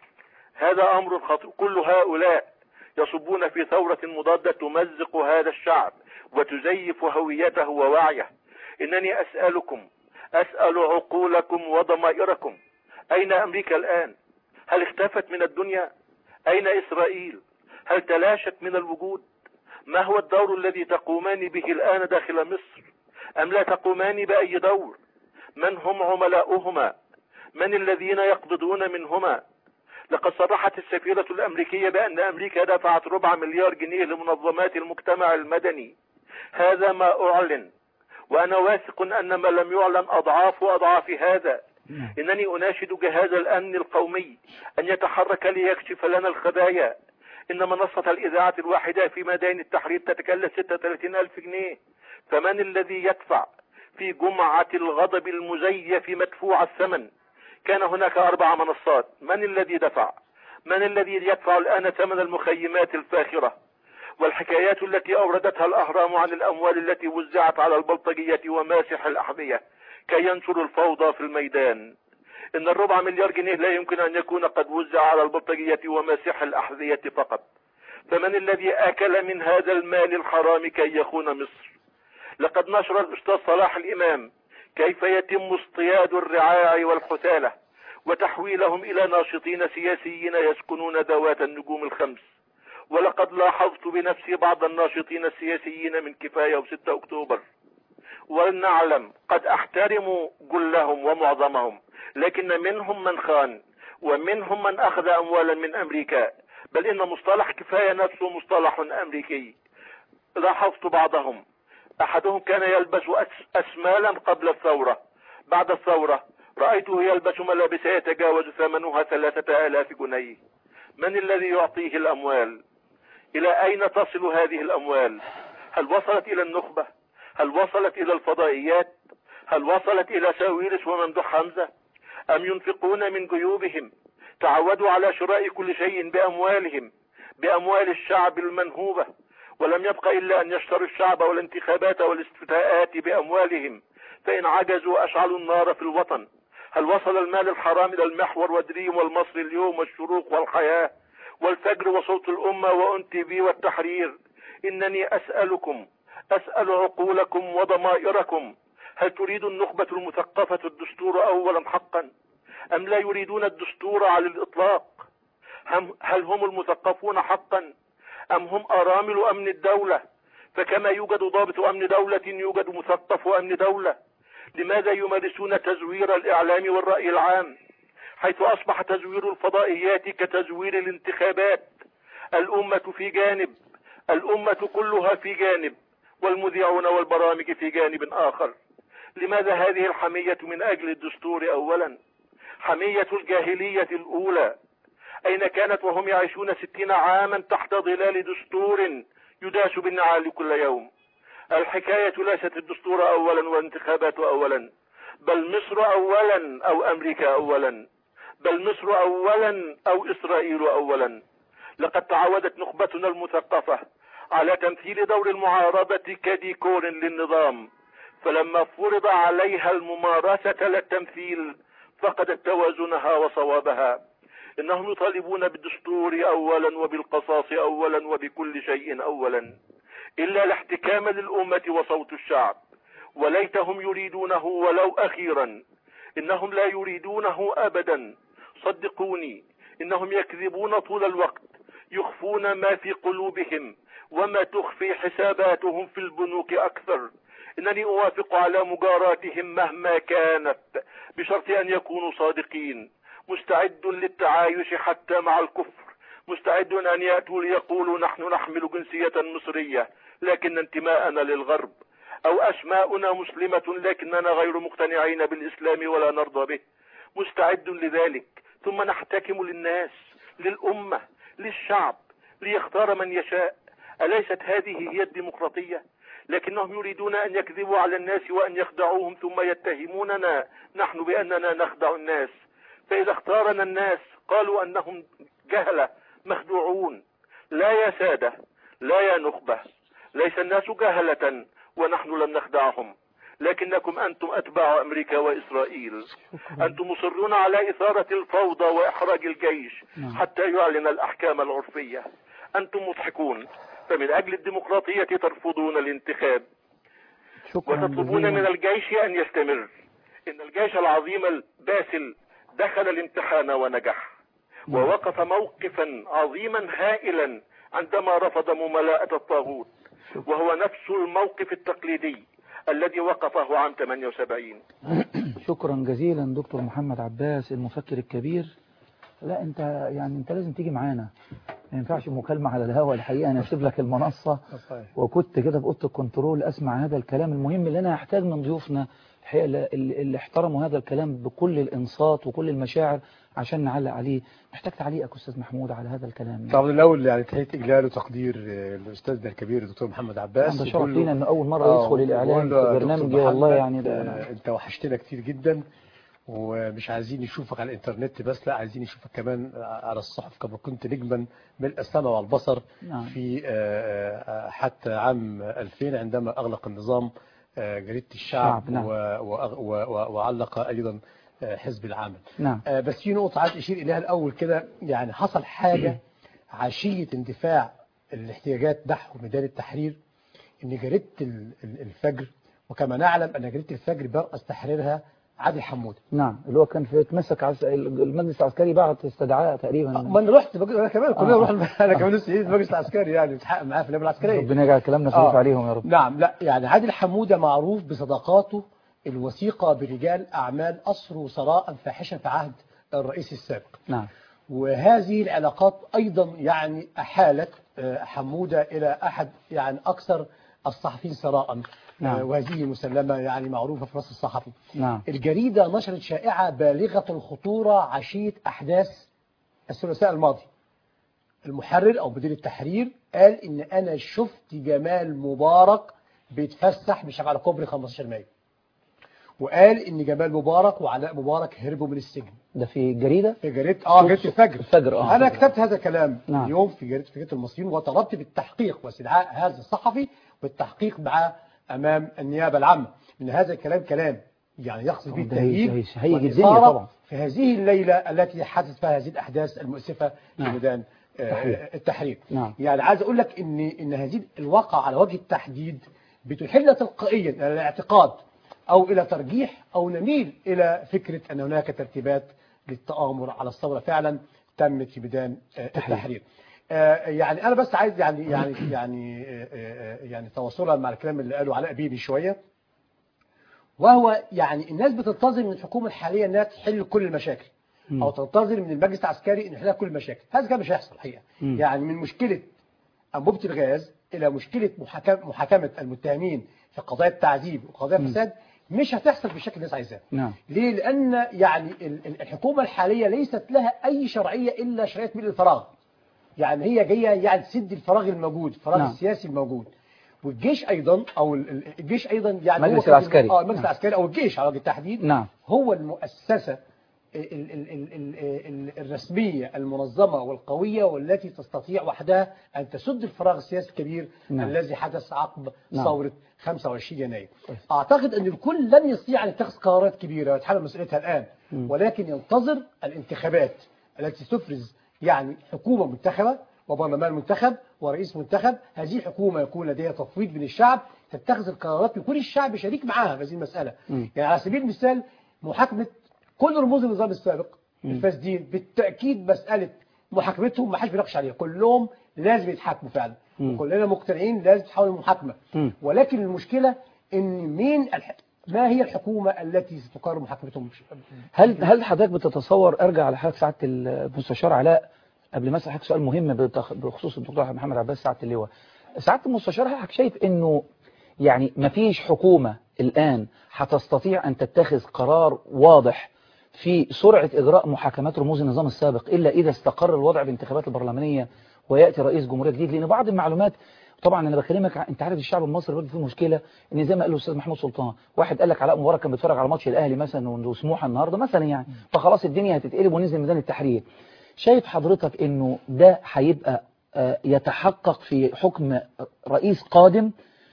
هذا أمر خطير كل هؤلاء يصبون في ثورة مضادة تمزق هذا الشعب وتزيف هويته ووعيه إنني أسألكم أسأل عقولكم وضمائركم أين أمريكا الآن هل اختفت من الدنيا أين إسرائيل هل تلاشت من الوجود ما هو الدور الذي تقومان به الآن داخل مصر أم لا تقومان بأي دور من هم عملاؤهما من الذين يقبضون منهما لقد صرحت السفيرة الأمريكية بأن أمريكا دفعت ربع مليار جنيه لمنظمات المجتمع المدني هذا ما أعلن وأنا واثق أن ما لم يعلن أضعاف أضعاف هذا إنني أناشد جهاز الأمن القومي أن يتحرك ليكشف لنا الخبايا إن منصة الإذاعة الواحدة في ميدان التحرير تتكلف 36 ألف جنيه فمن الذي يدفع في جمعة الغضب المزيف مدفوع الثمن كان هناك أربع منصات من الذي دفع من الذي يدفع الآن ثمن المخيمات الفاخرة والحكايات التي أوردتها الأهرام عن الأموال التي وزعت على البلطجية وماسح الأحذية كي ينشروا الفوضى في الميدان إن الربع مليار جنيه لا يمكن أن يكون قد وزع على البلطجية وماسح الأحذية فقط فمن الذي أكل من هذا المال الحرام كي يخون مصر لقد نشر الأستاذ صلاح الإمام كيف يتم اصطياد الرعاع والحثالة وتحويلهم إلى ناشطين سياسيين يسكنون ذوات النجوم الخمس ولقد لاحظت بنفسي بعض الناشطين السياسيين من كفاية و6 أكتوبر ولنعلم قد أحترم جلهم ومعظمهم لكن منهم من خان ومنهم من أخذ أموالا من أمريكا بل إن مصطلح كفاية نفسه مصطلح أمريكي لاحظت بعضهم أحدهم كان يلبس أس- أسمالا قبل الثورة بعد الثورة رأيته يلبس ملابس يتجاوز ثمنها ثلاثة آلاف جنيه من الذي يعطيه الأموال إلى أين تصل هذه الأموال هل وصلت إلى النخبة هل وصلت إلى الفضائيات هل وصلت إلى ساويرس وممدوح حمزة أم ينفقون من جيوبهم تعودوا على شراء كل شيء بأموالهم بأموال الشعب المنهوبة ولم يبق إلا أن يشتروا الشعب والانتخابات والاستفتاءات بأموالهم فإن عجزوا أشعلوا النار في الوطن هل وصل المال الحرام إلى المحور والدريم والمصري اليوم والشروق والحياة والفجر وصوت الأمة وأن تي في والتحرير إنني أسألكم أسأل عقولكم وضمائركم هل تريد النخبة المثقفة الدستور أولا حقا أم لا يريدون الدستور على الإطلاق هم هل هم المثقفون حقا أم هم أرامل أمن الدولة فكما يوجد ضابط أمن دولة يوجد مثقف أمن دولة لماذا يمارسون تزوير الإعلام والرأي العام حيث أصبح تزوير الفضائيات كتزوير الانتخابات الأمة في جانب الأمة كلها في جانب والمذيعون والبرامج في جانب آخر لماذا هذه الحمية من أجل الدستور أولا حمية الجاهلية الأولى أين كانت وهم يعيشون ستين عاما تحت ظلال دستور يداس بالنعال كل يوم الحكاية ليست الدستور أولا والانتخابات أولا بل مصر أولا أو أمريكا أولا بل مصر أولا أو إسرائيل أولا لقد تعودت نخبتنا المثقفة على تمثيل دور المعارضة كديكور للنظام فلما فرض عليها الممارسة للتمثيل فقدت توازنها وصوابها انهم يطالبون بالدستور اولا وبالقصاص اولا وبكل شيء اولا الا الاحتكام للامة وصوت الشعب وليتهم يريدونه ولو اخيرا انهم لا يريدونه ابدا صدقوني انهم يكذبون طول الوقت يخفون ما في قلوبهم وما تخفي حساباتهم في البنوك اكثر انني اوافق على مجاراتهم مهما كانت بشرط ان يكونوا صادقين مستعد للتعايش حتى مع الكفر مستعد ان ياتوا ليقولوا نحن نحمل جنسية مصرية لكن انتماءنا للغرب او اسماؤنا مسلمة لكننا غير مقتنعين بالاسلام ولا نرضى به مستعد لذلك ثم نحتكم للناس للامة للشعب ليختار من يشاء اليست هذه هي الديمقراطية لكنهم يريدون ان يكذبوا على الناس وان يخدعوهم ثم يتهموننا نحن باننا نخدع الناس فإذا اختارنا الناس قالوا أنهم جهلة مخدوعون لا يا سادة لا يا نخبة ليس الناس جهلة ونحن لم نخدعهم لكنكم أنتم أتباع أمريكا وإسرائيل أنتم مصرون على إثارة الفوضى وإحراج الجيش حتى يعلن الأحكام العرفية أنتم مضحكون فمن أجل الديمقراطية ترفضون الانتخاب شكرا وتطلبون جزيلا من الجيش أن يستمر إن الجيش العظيم الباسل دخل الامتحان ونجح ووقف موقفا عظيما هائلا عندما رفض مملاءة الطاغوت وهو نفس الموقف التقليدي الذي وقفه عام 78 شكرا جزيلا دكتور محمد عباس المفكر الكبير لا انت يعني انت لازم تيجي معانا ما ينفعش مكالمة على الهواء الحقيقة انا اسيب لك المنصة وكنت كده في اوضه الكنترول اسمع هذا الكلام المهم اللي انا هحتاج من ضيوفنا الحقيقة اللي, اللي احترموا هذا الكلام بكل الانصات وكل المشاعر عشان نعلق عليه محتاج تعليقك استاذ محمود على هذا الكلام طبعا الاول يعني تحيه اجلال وتقدير آه، الاستاذنا الكبير الدكتور محمد عباس ده شرف وكله- لينا ان اول مرة آه، يدخل الاعلام وبقول له في يا برنامج دكتور والله محمد، يعني ده آه، أنا انت وحشتنا كتير جدا ومش عايزين يشوفك على الانترنت بس لا عايزين يشوفك كمان على الصحف كما كنت نجما ملء السمع والبصر نعم. في آه، آه، حتى عام 2000 عندما أغلق النظام آه، جريدة الشعب شعب، نعم. و- وأغ- و- و- وعلق أيضا آه، حزب العمل نعم آه، بس في نقطة عايز أشير إليها الأول كده يعني حصل حاجة عشية اندفاع الاحتياجات نحو ميدان التحرير إن جريدة ال- ال- الفجر وكما نعلم أن جريدة الفجر برأس تحريرها عادل حمودة نعم اللي هو كان في اتمسك عس... المجلس العسكري بعت استدعاء تقريبا ما انا رحت بج... انا كمان كلنا آه. رحنا انا كمان لسه جديد في المجلس العسكري يعني بتحقق معاه في النيابه العسكريه ربنا يجعل كلامنا خفيف آه. عليهم يا رب نعم لا يعني عادل حمودة معروف بصداقاته الوثيقة برجال أعمال أسروا ثراء فاحشا في عهد الرئيس السابق نعم وهذه العلاقات أيضا يعني أحالت آه، حمودة إلى أحد يعني أكثر الصحفيين ثراء نعم. آه، وهذه مسلمة يعني معروفة في رأس الصحفي نعم الجريدة نشرت شائعة بالغة الخطورة عشية أحداث الثلاثاء الماضي المحرر أو مدير التحرير قال إن أنا شفت جمال مبارك بيتفسح مش على كوبري 15 مايو وقال إن جمال مبارك وعلاء مبارك هربوا من السجن ده في جريدة في جريدة اه جريدة الفجر الفجر اه أنا كتبت هذا الكلام نعم. اليوم في جريدة فكرة المصريين وطلبت بالتحقيق واستدعاء هذا الصحفي بالتحقيق معاه أمام النيابة العامة إن هذا الكلام كلام يعني يقصد به ده هي- التهييج هي- هيجي الدنيا والإثارة طبعا. في هذه الليلة التي حدثت فيها هذه الأحداث المؤسفة في نعم. ميدان آه، التحرير. التحرير نعم. يعني عايز أقول لك إن إن هذه الواقع على وجه التحديد بتحل تلقائيا إلى الاعتقاد أو إلى ترجيح أو نميل إلى فكرة أن هناك ترتيبات للتآمر على الثورة فعلا تمت في ميدان آه، التحرير آه، يعني أنا بس عايز يعني يعني يعني آه، آه، يعني تواصلا مع الكلام اللي قاله علاء بيبي شوية وهو يعني الناس بتنتظر من الحكومة الحالية انها تحل كل المشاكل مم. او تنتظر من المجلس العسكري انه يحل كل المشاكل هذا كان مش هيحصل الحقيقة مم. يعني من مشكلة انبوبة الغاز الى مشكلة محاكمة, محاكمة المتهمين في قضايا التعذيب وقضايا الفساد مش هتحصل بالشكل الناس عايزاه نعم ليه؟ لأن يعني ال- ال- الحكومة الحالية ليست لها أي شرعية إلا شرعية ملء الفراغ يعني هي جاية يعني تسد الفراغ الموجود الفراغ نعم. السياسي الموجود والجيش أيضا أو ال- ال- الجيش أيضا يعني هو المجلس كان- العسكري. اه المجلس نعم. العسكري أو الجيش على وجه التحديد نعم هو المؤسسة ال- ال- ال- ال- ال- الرسمية المنظمة والقوية والتي تستطيع وحدها أن تسد الفراغ السياسي الكبير نعم. الذي حدث عقب نعم. ثورة 25 يناير كويس. أعتقد أن الكل لن يستطيع أن يتخذ قرارات كبيرة ويتحمل مسؤوليتها الآن مم. ولكن ينتظر الانتخابات التي تفرز يعني حكومة منتخبة وبرلمان منتخب ورئيس منتخب هذه الحكومة يكون لديها تفويض من الشعب تتخذ القرارات يكون الشعب شريك معها في هذه المسألة مم. يعني على سبيل المثال محاكمة كل رموز النظام السابق مم. الفاسدين بالتأكيد مسألة محاكمتهم ما حدش بيناقش عليها كلهم لازم يتحاكموا فعلا مم. وكلنا مقتنعين لازم تحاول المحاكمة مم. ولكن المشكلة ان مين الح... ما هي الحكومة التي ستقرر محاكمتهم هل هل حضرتك بتتصور ارجع على حضرتك سعاده المستشار علاء قبل ما اسال حضرتك سؤال مهم بتخ- بخصوص الدكتور محمد عباس سعاده اللواء سعاده المستشار هل حضرتك شايف انه يعني ما فيش حكومه الان هتستطيع ان تتخذ قرار واضح في سرعه اجراء محاكمات رموز النظام السابق الا اذا استقر الوضع بالانتخابات البرلمانيه وياتي رئيس جمهوريه جديد لان بعض المعلومات طبعا انا بكلمك ع- انت عارف الشعب المصري برضه فيه مشكله ان زي ما قال الاستاذ محمود سلطان واحد قال لك علاء مبارك كان بيتفرج على ماتش الاهلي مثلا وسموحه النهارده مثلا يعني فخلاص الدنيا هتتقلب وننزل ميدان التحرير شايف حضرتك انه ده هيبقى آه، يتحقق في حكم رئيس قادم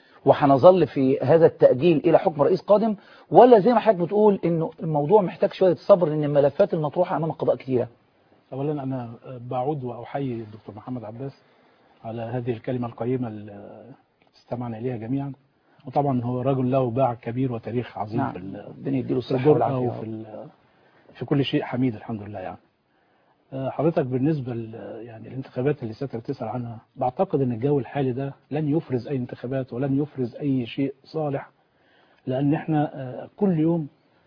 وهنظل في هذا التأجيل إلى حكم رئيس قادم ولا زي ما حضرتك بتقول إنه الموضوع محتاج شوية صبر إن الملفات المطروحة أمام القضاء كتيرة اولا انا بعود واحيي الدكتور محمد عباس على هذه الكلمه القيمه اللي استمعنا اليها جميعا وطبعا هو رجل له باع كبير وتاريخ عظيم نعم في ال- ربنا يديله في الصحة الجرأة والعافية وفي ال- في كل شيء حميد الحمد لله يعني آه، حضرتك بالنسبة ل- يعني الانتخابات اللي سيادتك تسأل عنها بعتقد ان الجو الحالي ده لن يفرز اي انتخابات ولن يفرز اي شيء صالح لان احنا آه، كل يوم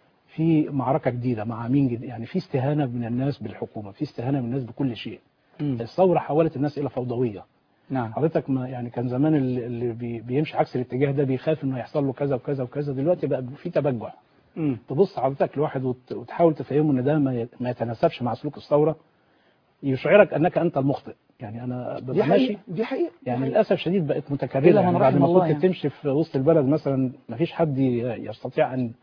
في معركة جديدة مع مين جديد يعني في استهانة من الناس بالحكومة في استهانة من الناس بكل شيء مم. الثورة حولت الناس إلى فوضوية نعم حضرتك ما يعني كان زمان اللي اللي بي- بيمشي عكس الاتجاه ده بيخاف انه يحصل له كذا وكذا وكذا دلوقتي بقى في تبجح مم. تبص حضرتك لواحد وت- وتحاول تفهمه ان ده ما ي- ما يتناسبش مع سلوك الثوره يشعرك انك انت المخطئ يعني انا دي ببقى ماشي حقيقة دي حقيقة يعني للاسف شديد بقت إلا متكرره من يعني بعد رحم ما الله كنت يعني. تمشي في وسط البلد مثلا ما فيش حد ي- يستطيع ان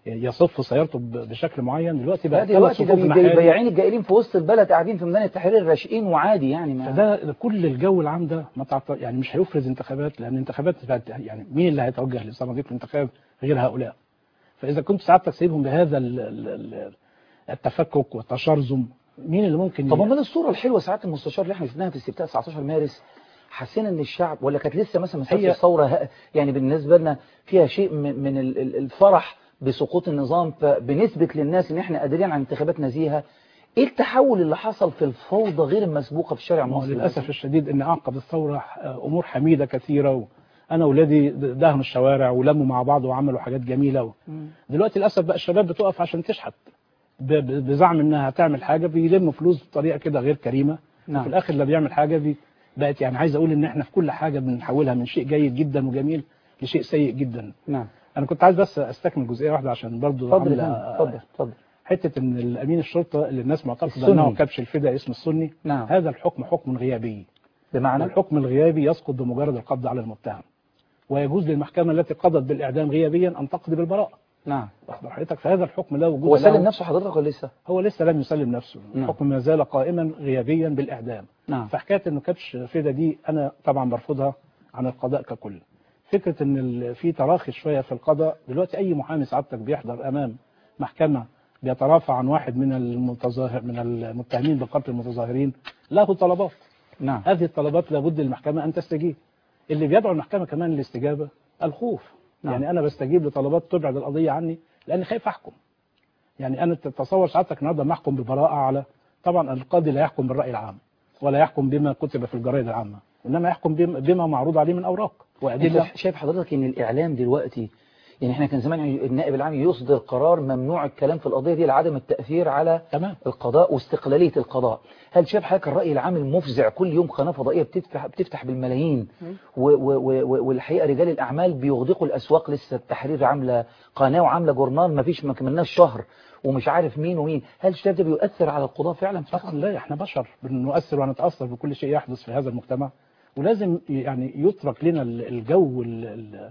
يصف سيارته ب- بشكل معين دلوقتي لا بقى دلوقتي ده صفوف بيجي- محاري. بياعين الجائلين في وسط البلد قاعدين في ميدان التحرير راشقين وعادي يعني ما فده كل الجو العام ده ما تعط... يعني مش هيفرز انتخابات لان انتخابات بتاعت- يعني مين اللي هيتوجه لصناديق الانتخاب غير هؤلاء فاذا كنت سعادتك سايبهم بهذا ال- ال- ال- التفكك والتشرذم مين اللي ممكن طب ي- امال الصوره الحلوه ساعات المستشار اللي احنا شفناها في استفتاء 19 مارس حسينا ان الشعب ولا كانت لسه مثلا مساله هي- الثوره ه- يعني بالنسبه لنا فيها شيء من من ال- ال- الفرح بسقوط النظام فبنثبت للناس ان احنا قادرين على انتخابات نزيهه ايه التحول اللي حصل في الفوضى غير المسبوقه في الشارع ما هو المصري للاسف الشديد ان اعقب الثوره امور حميده كثيره وانا اولادي دهنوا الشوارع ولموا مع بعض وعملوا حاجات جميله و... دلوقتي للاسف بقى الشباب بتقف عشان تشحت ب... ب- بزعم انها هتعمل حاجه بيلموا فلوس بطريقه كده غير كريمه نعم. وفي الاخر لا بيعمل حاجه بي... بقت يعني عايز اقول ان احنا في كل حاجه بنحولها من شيء جيد جدا وجميل لشيء سيء جدا نعم انا كنت عايز بس استكمل جزئيه واحده عشان برضو اتفضل يا عامل- فندم، اتفضل اتفضل حته ان الامين الشرطه اللي الناس معتقده السني. انه كبش الفدا اسم السني نعم. هذا الحكم حكم غيابي بمعنى الحكم الغيابي يسقط بمجرد القبض على المتهم ويجوز للمحكمة التي قضت بالإعدام غيابيا أن تقضي بالبراءة نعم واخد بال حضرتك فهذا الحكم لا وجود هو له سلم نفسه حضرتك ولا لسه هو لسه لم يسلم نفسه نعم. الحكم ما زال قائما غيابيا بالإعدام نعم فحكاية إنه كبش فدا دي أنا طبعا برفضها عن القضاء ككل فكرة إن ال- في تراخي شوية في القضاء دلوقتي أي محامي سعادتك بيحضر أمام محكمة بيترافع عن واحد من المتظاهر من المتهمين بقتل المتظاهرين له طلبات نعم هذه الطلبات لابد المحكمة أن تستجيب اللي بيدعو المحكمة كمان للاستجابة الخوف نعم. يعني أنا بستجيب لطلبات تبعد القضية عني لأني خايف أحكم يعني أنا تتصور سعادتك النهارده ما أحكم ببراءة على طبعا القاضي لا يحكم بالرأي العام ولا يحكم بما كتب في الجرائد العامة إنما يحكم بما بما معروض عليه من أوراق وأدلة انت شايف حضرتك ان الاعلام دلوقتي يعني احنا كان زمان النائب العام يصدر قرار ممنوع الكلام في القضيه دي لعدم التاثير على تمام القضاء واستقلاليه القضاء هل شايف حضرتك الراي العام المفزع كل يوم قناه فضائيه بتفتح بتفتح بالملايين و و و والحقيقه رجال الاعمال بيغدقوا الاسواق لسه التحرير عامله قناه وعامله جورنال ما فيش ما كملناش شهر ومش عارف مين ومين هل شايف ده بيؤثر على القضاء فعلا طبعا لا احنا بشر بنؤثر ونتأثر بكل شيء يحدث في هذا المجتمع ولازم يعني يترك لنا ال- الجو ال- ال-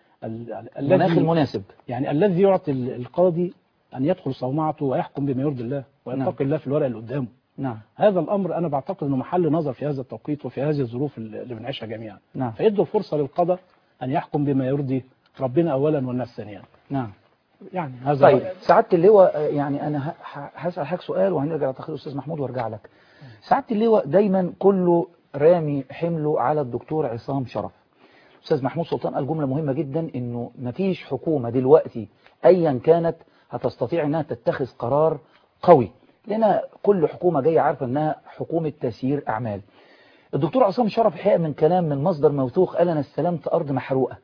ال- المناخ الذي المناسب يعني الذي يعطي ال- القاضي أن يدخل صومعته ويحكم بما يرضي الله نعم. ويتقي الله في الورق اللي قدامه نعم هذا الأمر أنا بعتقد أنه محل نظر في هذا التوقيت وفي هذه الظروف اللي اللي بنعيشها جميعا نعم فيدوا الفرصة للقضاء أن يحكم بما يرضي ربنا أولا والناس ثانيا نعم يعني هذا طيب رأيي. سعاده اللواء آه، يعني انا ه- ه- هسال حضرتك سؤال وهنرجع لتقرير الاستاذ محمود وارجع لك سعاده اللواء دايما كله رامي حمله على الدكتور عصام شرف استاذ محمود سلطان قال جمله مهمه جدا انه مفيش حكومه دلوقتي ايا كانت هتستطيع انها تتخذ قرار قوي لان كل حكومه جايه عارفه انها حكومه تسيير اعمال الدكتور عصام شرف الحقيقه من كلام من مصدر موثوق قال انا استلمت ارض محروقه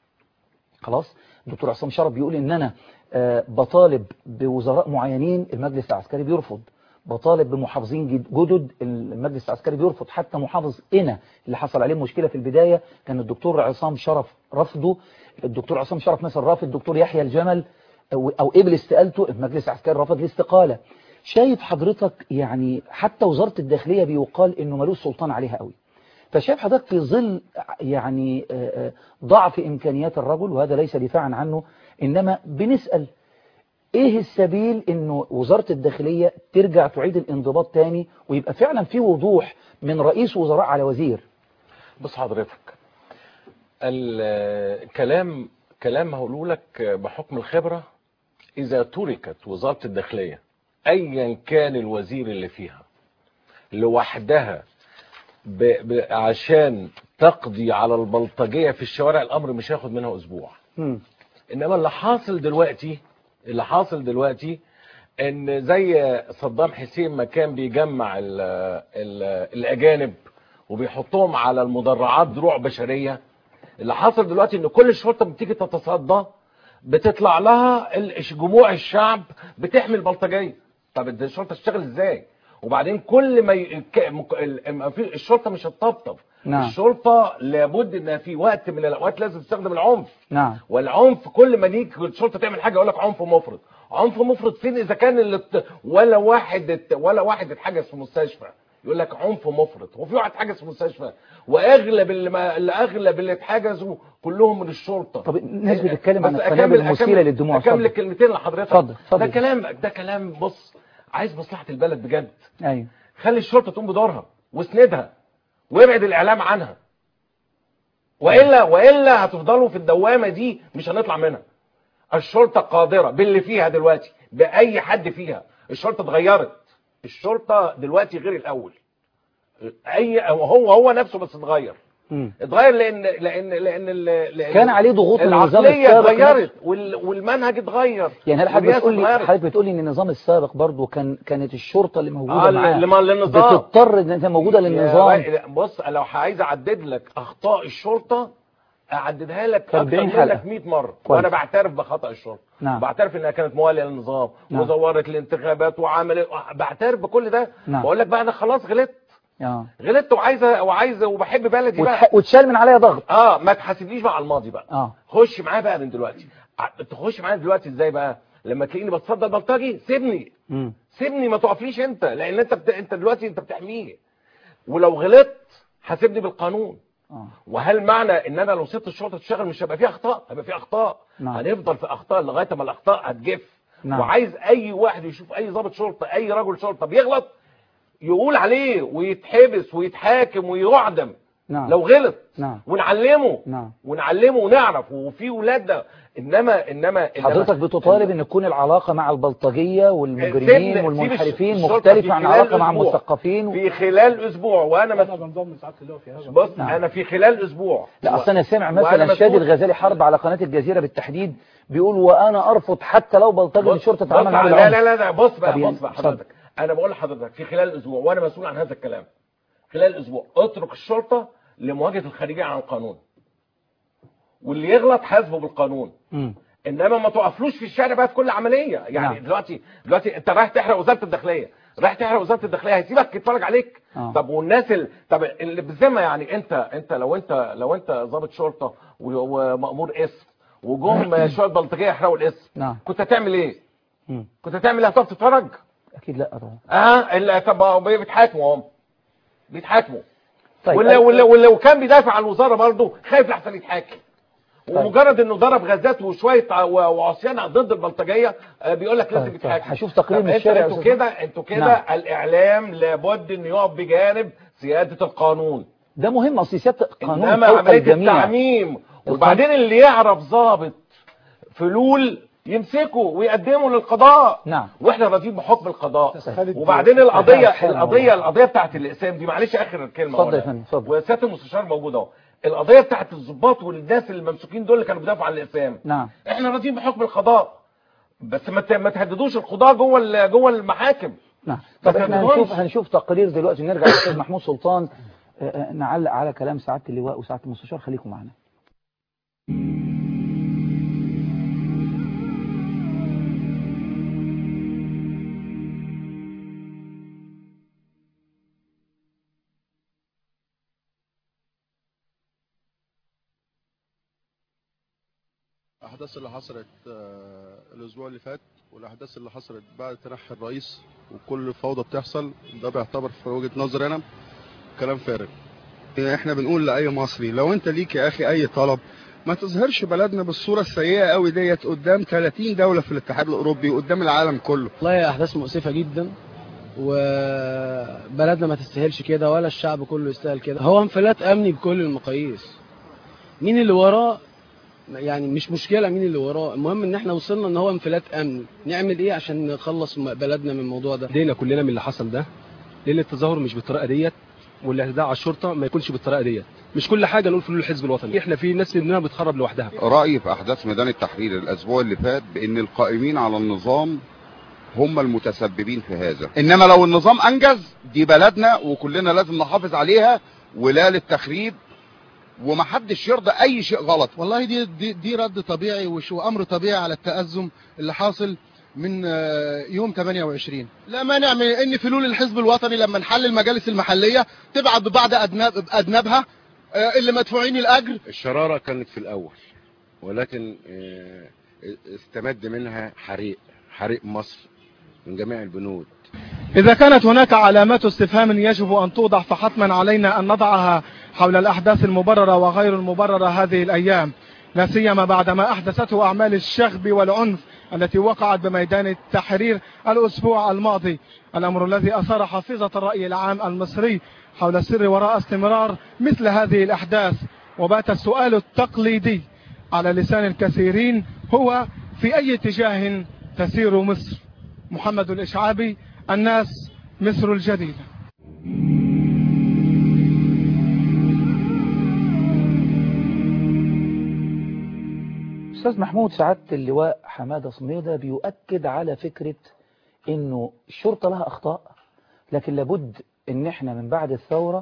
خلاص الدكتور عصام شرف بيقول ان انا آه، بطالب بوزراء معينين المجلس العسكري بيرفض بطالب بمحافظين جد- جدد المجلس العسكري بيرفض حتى محافظ قنا اللي حصل عليه مشكلة في البداية كان الدكتور عصام شرف رفضه الدكتور عصام شرف مثلا رافض الدكتور يحيى الجمل او أو قبل استقالته المجلس العسكري رفض الاستقالة شايف حضرتك يعني حتى وزارة الداخلية بيقال انه ملوش سلطان عليها قوي فشايف حضرتك في ظل يعني آه، آه، ضعف إمكانيات الرجل وهذا ليس دفاعا عنه إنما بنسأل إيه السبيل إنه وزارة الداخلية ترجع تعيد الانضباط تاني ويبقى فعلا في وضوح من رئيس وزراء على وزير بص حضرتك الكلام كلام هقوله لك بحكم الخبرة إذا تركت وزارة الداخلية أيا كان الوزير اللي فيها لوحدها ب... ب... عشان تقضي على البلطجية في الشوارع الأمر مش هياخد منها أسبوع مم. انما اللي حاصل دلوقتي اللي حاصل دلوقتي ان زي صدام حسين ما كان بيجمع ال ال الاجانب وبيحطهم على المدرعات دروع بشريه اللي حاصل دلوقتي ان كل الشرطه بتيجي تتصدى بتطلع لها ال- جموع الشعب بتحمي البلطجيه طب ده الشرطه تشتغل ازاي وبعدين كل ما ي... ك- مك- ال- ما في الشرطه مش هتطبطب نعم. الشرطه لابد انها في وقت من الاوقات لازم تستخدم العنف نعم والعنف كل ما نيجي الشرطه تعمل حاجه يقول لك عنف مفرط عنف مفرط فين اذا كان اللي ات- ولا واحد ات- ولا واحد اتحجز في مستشفى يقول لك عنف مفرط هو في واحد حاجز في مستشفى واغلب اللي ما اللي اغلب اللي اتحجزوا كلهم من الشرطه طب الناس بتتكلم عن بس القنابل أكمل- المثيرة أكمل- للدموع اكمل اتفضل. الكلمتين لحضرتك اتفضل، اتفضل. ده كلام ده كلام بص عايز مصلحه البلد بجد ايوه خلي الشرطه تقوم بدورها واسندها وابعد الاعلام عنها والا والا هتفضلوا في الدوامه دي مش هنطلع منها الشرطه قادره باللي فيها دلوقتي باي حد فيها الشرطه اتغيرت الشرطه دلوقتي غير الاول اي هو هو نفسه بس اتغير مم. اتغير لان لان لان ال- لأن كان عليه ضغوط من النظام العقليه السابق اتغيرت وال- والمنهج اتغير يعني هل حضرتك والرئاسة بتقول لي اتغيرت. حضرتك بتقول لي ان النظام السابق برضو كان كانت الشرطه اللي موجوده اه معاه لما للنظام بتضطر ان انت موجوده للنظام يا را- بص لو عايز اعدد لك اخطاء الشرطه اعددها لك في 40 اكتر حلقة. لك 100 مره كويس. وانا بعترف بخطا الشرطه نعم. بعترف انها كانت مواليه للنظام نعم. وزورت الانتخابات وعملت بعترف بكل ده نعم. بقول لك بقى انا خلاص غلطت اه غلطت وعايزه وعايزه وبحب بلدي بقى وتح... وتشال من عليا ضغط اه ما تحاسبنيش بقى على الماضي بقى اه خش معايا بقى من دلوقتي ع- تخش معايا دلوقتي ازاي بقى لما تلاقيني بتصدى بلطجي سيبني مم. سيبني ما تقفليش انت لان انت بت... انت دلوقتي انت بتحميه ولو غلطت حاسبني بالقانون اه وهل معنى ان انا لو سبت الشرطه تشتغل مش هيبقى فيه اخطاء هيبقى فيه اخطاء نعم. هنفضل في اخطاء لغايه ما الاخطاء هتجف نعم. وعايز اي واحد يشوف اي ضابط شرطه اي رجل شرطه بيغلط يقول عليه ويتحبس ويتحاكم ويعدم نعم لو غلط نعم ونعلمه نعم ونعلمه ونعرف وفي ولادنا انما انما إنما- حضرتك بتطالب ان تكون العلاقه مع البلطجيه سيبني- والمجرمين سيب والمنحرفين الشرطة مختلفه في عن خلال علاقه مع أسبوع. المثقفين و... في خلال اسبوع وانا انا مس... بنضم سعاده اللواء في هذا بص نعم. انا في خلال اسبوع لا اصل انا سامع وأنا مثلا مسؤول. شادي الغزالي حرب على قناه الجزيره بالتحديد بيقول وانا ارفض حتى لو بلطجي بص- الشرطه بص تتعامل معاه لا بالعنف لا لا لا بص بقى طب يعني- بص بقى اتفضل. حضرتك انا بقول لحضرتك في خلال اسبوع وانا مسؤول عن هذا الكلام خلال اسبوع اترك الشرطه لمواجهه الخارجيه عن القانون واللي يغلط حاسبه بالقانون مم. انما ما توقفلوش في الشارع بقى في كل عمليه يعني نعم. دلوقتي دلوقتي انت رايح تحرق وزاره الداخليه رايح تحرق وزاره الداخليه هيسيبك يتفرج عليك آه. طب والناس ال... طب اللي بالذمه يعني انت انت لو انت لو انت ضابط شرطه و- ومأمور اسم وجم شويه بلطجيه يحرقوا الاسم نعم كنت هتعمل ايه؟ مم. كنت هتعمل ايه؟ هتقف تتفرج؟ اكيد لا طبعا اه ال- طب ما هم بيتحاكموا هم بيتحاكموا طيب واللي واللي واللي وكان بيدافع عن الوزاره برضه خايف لحسن يتحاكم ومجرد انه ضرب غازات وشويه ع- و- وعصيان ضد البلطجيه آه، بيقول لك لازم طيب، يتحاكم طيب. هشوف تقرير طب من انت- الشارع يا انتوا أستاذ كده انتوا كده نعم. الاعلام لابد انه يقف بجانب سياده القانون ده مهم اصل سياده القانون انما فوق عمليه الجميع التعميم وبعدين اللي يعرف ضابط فلول يمسكه ويقدمه للقضاء نعم واحنا راضيين بحكم القضاء خالد- وبعدين القضيه حالا القضيه والله. القضيه بتاعت الاقسام دي معلش اخر الكلمه اتفضل ولا- يا فندم، اتفضل. وسياده المستشار موجود اهو القضيه بتاعت الضباط والناس الممسوكين دول اللي كانوا بيدافعوا عن الاقسام نعم احنا راضيين بحكم القضاء بس ما ت- ما تهددوش القضاه جوه ال- جوه المحاكم نعم ما طب احنا تهددوهمش. هنشوف هنشوف تقرير دلوقتي نرجع للاستاذ محمود سلطان آه، آه، نعلق على كلام سعاده اللواء وسعاده المستشار خليكم معنا الأحداث اللي حصلت آه، الأسبوع اللي فات والأحداث اللي حصلت بعد تنحي الرئيس وكل فوضى بتحصل ده بيعتبر في وجهة نظري أنا كلام فارغ احنا بنقول لأي مصري لو أنت ليك يا أخي أي طلب ما تظهرش بلدنا بالصورة السيئة قوي ديت قدام 30 دولة في الاتحاد الأوروبي وقدام العالم كله والله احداث مؤسفه جدا وبلدنا ما تستاهلش كده ولا الشعب كله يستاهل كده هو انفلات امني بكل المقاييس مين اللي وراه يعني مش مشكله مين اللي وراه المهم ان احنا وصلنا ان هو انفلات امني نعمل ايه عشان نخلص م- بلدنا من الموضوع ده لينا كلنا من اللي حصل ده لان التظاهر مش بالطريقه ديت والاعتداء على الشرطه ما يكونش بالطريقه ديت مش كل حاجه نقول فلول الحزب الوطني احنا في ناس مننا بتخرب لوحدها رأيي في أحداث ميدان التحرير الأسبوع اللي فات بأن القائمين على النظام هم المتسببين في هذا إنما لو النظام أنجز دي بلدنا وكلنا لازم نحافظ عليها ولا للتخريب ومحدش يرضى أي شيء غلط والله دي دي, دي رد طبيعي وش امر طبيعي على التأزم اللي حاصل من آه، يوم 28 لا مانع من ان فلول الحزب الوطني لما نحل المجالس المحليه تبعت ببعض ادناب باذنابها آه، اللي مدفوعين الاجر الشرارة كانت في الأول ولكن آه، استمد منها حريق حريق مصر من جميع البنود إذا كانت هناك علامات استفهام يجب أن توضع فحتما علينا أن نضعها حول الأحداث المبررة وغير المبررة هذه الأيام لا سيما بعدما أحدثته أعمال الشغب والعنف التي وقعت بميدان التحرير الأسبوع الماضي الأمر الذي أثار حافظة الرأي العام المصري حول السر وراء استمرار مثل هذه الأحداث وبات السؤال التقليدي على لسان الكثيرين هو في أي اتجاه تسير مصر محمد الإشعابي الناس مصر الجديدة أستاذ محمود سعادة اللواء حمادة صميدة بيؤكد على فكرة أنه الشرطة لها أخطاء لكن لابد أن احنا من بعد الثورة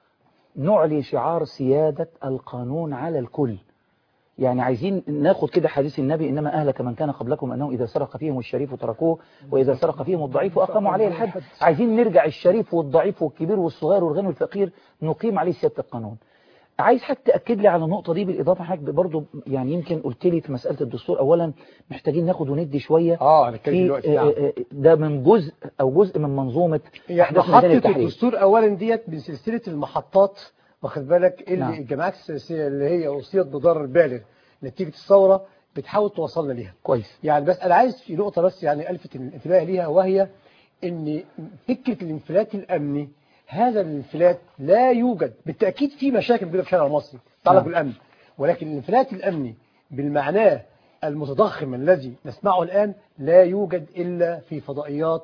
نعلي شعار سيادة القانون على الكل يعني عايزين ناخد كده حديث النبي إنما أهلك من كان قبلكم أنه إذا سرق فيهم الشريف تركوه وإذا سرق فيهم الضعيف أقاموا عليه الحد عايزين نرجع الشريف والضعيف والكبير والصغير والغني والفقير نقيم عليه سيادة القانون عايز حضرتك تاكد لي على النقطه دي بالاضافه حضرتك برضه يعني يمكن قلت لي في مساله الدستور اولا محتاجين ناخد وندي شويه اه هنتكلم في دلوقتي نعم. آه، آه، ده من جزء او جزء من منظومه هي احداث ميدان محطة التحرير الدستور أولا ديت من سلسلة المحطات واخد بالك اللي نعم. الجماعات السياسية اللي هي أصيبت بضرر بالغ نتيجة الثورة بتحاول توصلنا ليها كويس يعني بس أنا عايز في نقطة بس يعني ألفت الانتباه ليها وهي إن فكرة الانفلات الأمني هذا الانفلات لا يوجد بالتأكيد في مشاكل موجودة في الشارع المصري تتعلق نعم. بالأمن ولكن الانفلات الأمني بالمعناه المتضخم الذي نسمعه الآن لا يوجد إلا في فضائيات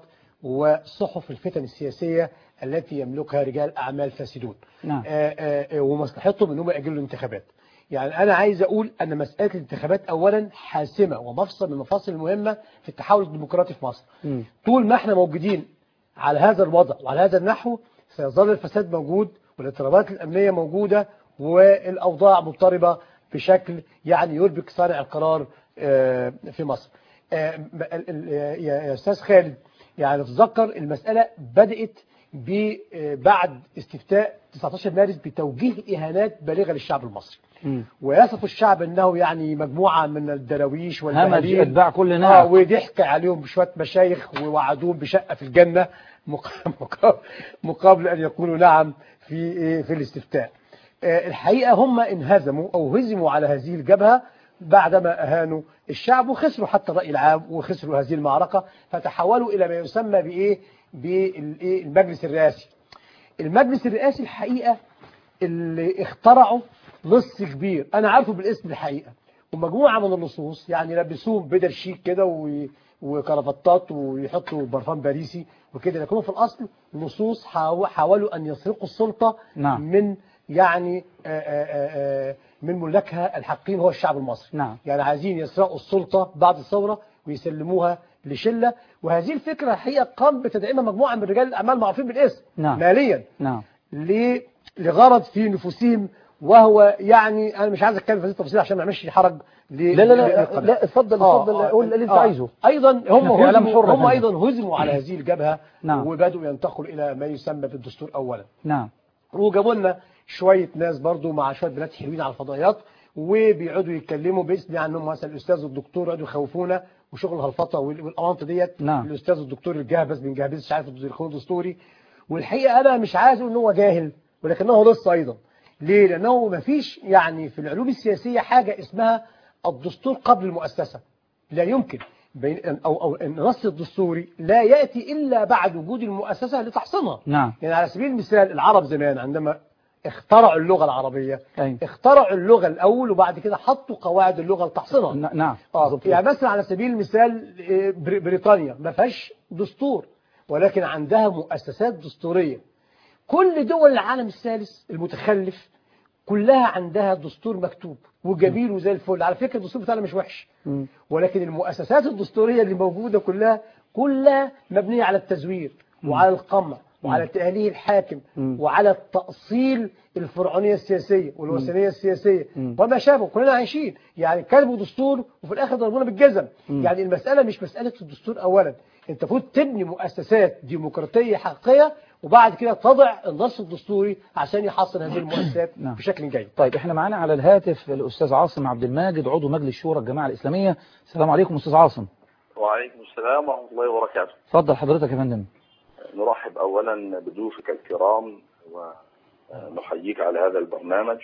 وصحف الفتن السياسية التي يملكها رجال أعمال فاسدون نعم آه، آه، آه، ومصلحتهم انهم يأجلوا الانتخابات يعني انا عايز اقول ان مسألة الانتخابات اولا حاسمة ومفصل من المفاصل المهمة في التحول الديمقراطي في مصر مم. طول ما احنا موجودين على هذا الوضع وعلى هذا النحو سيظل الفساد موجود والاضطرابات الامنية موجودة والاوضاع مضطربة بشكل يعني يربك صانع القرار آه، في مصر آه، ال- ال- يا يا استاذ خالد يعني تتذكر المسألة بدأت ب- آه، بعد استفتاء 19 مارس بتوجيه إهانات بالغة للشعب المصري مم. ويصف الشعب انه يعني مجموعة من الدراويش همج والبهالين اتباع كل اه نعم وضحك عليهم بشوية مشايخ ووعدوهم بشقة في الجنة مق- مقابل, مقابل ان يقولوا نعم في إيه في الاستفتاء آه، الحقيقة هم انهزموا او هزموا على هذه الجبهة بعدما اهانوا الشعب وخسروا حتى الرأي العام وخسروا هذه المعركة فتحولوا الى ما يسمى بايه بالمجلس الرئاسي المجلس الرئاسي الحقيقة اللي اخترعوا لص كبير انا عارفه بالاسم الحقيقة ومجموعة من اللصوص يعني لبسوهم بدل شيك كده و- وكرافتات ويحطوا برفان باريسي وكده لكنهم في الاصل لصوص حاو- حاولوا ان يسرقوا السلطة نعم. من يعني آآ آآ آآ من ملاكها الحقيقيين هو الشعب المصري نعم يعني عايزين يسرقوا السلطة بعد الثورة ويسلموها لشلة وهذه الفكرة الحقيقة قام بتدعيمها مجموعة من رجال الأعمال معروفين بالاسم نعم. ماليا نعم ل- لغرض في نفوسهم وهو يعني أنا مش عايز أتكلم في هذه التفاصيل عشان ما اعملش حرج ل- لا لا لا للقناة. لا اتفضل آه، اتفضل آه، قول اللي انت آه. عايزه ايضا هم إحنا في إعلام هزموا حر هم هنا. ايضا هزموا على هذه الجبهه نعم. وبداوا ينتقلوا الى ما يسمى بالدستور اولا نعم وجابوا لنا شويه ناس برضو مع شويه بنات حلوين على الفضائيات وبيقعدوا يتكلموا باسم يعني هم مثلا الاستاذ الدكتور يقعدوا يخوفونا وشغل الهلفطه وال- والامانط ديت نعم. الاستاذ الدكتور الجهبذ بن جهبذ مش عارف القانون الدستوري والحقيقه انا مش عايز اقول ان هو جاهل ولكنه لص ايضا ليه لانه ما فيش يعني في العلوم السياسيه حاجه اسمها الدستور قبل المؤسسه لا يمكن بين او او النص الدستوري لا ياتي الا بعد وجود المؤسسه لتحصينها نعم يعني على سبيل المثال العرب زمان عندما اخترعوا اللغة العربية أيوة. اخترعوا اللغة الأول وبعد كده حطوا قواعد اللغة لتحصينها ن- نعم آه بالظبط. يعني مثلا على سبيل المثال إيه، بر- بريطانيا ما فيهاش دستور ولكن عندها مؤسسات دستورية كل دول العالم الثالث المتخلف كلها عندها دستور مكتوب وجميل وزي الفل على فكرة الدستور بتاعنا مش وحش مم. ولكن المؤسسات الدستورية اللي موجودة كلها كلها مبنية على التزوير وعلى القمع وعلى تأليه الحاكم مم. وعلى التأصيل الفرعونية السياسية والوثنية السياسية مم. وما شابه كلنا عايشين يعني كتبوا دستور وفي الآخر ضربونا بالجزم مم. يعني المسألة مش مسألة الدستور أولا انت المفروض تبني مؤسسات ديمقراطية حقيقية وبعد كده تضع النص الدستوري عشان يحصل هذه المؤسسات نعم. بشكل جيد طيب احنا معانا على الهاتف الأستاذ عاصم عبد الماجد عضو مجلس شورى الجماعة الإسلامية السلام عليكم أستاذ عاصم وعليكم السلام ورحمة الله وبركاته اتفضل حضرتك يا فندم نرحب أولا بضيوفك الكرام ونحييك على هذا البرنامج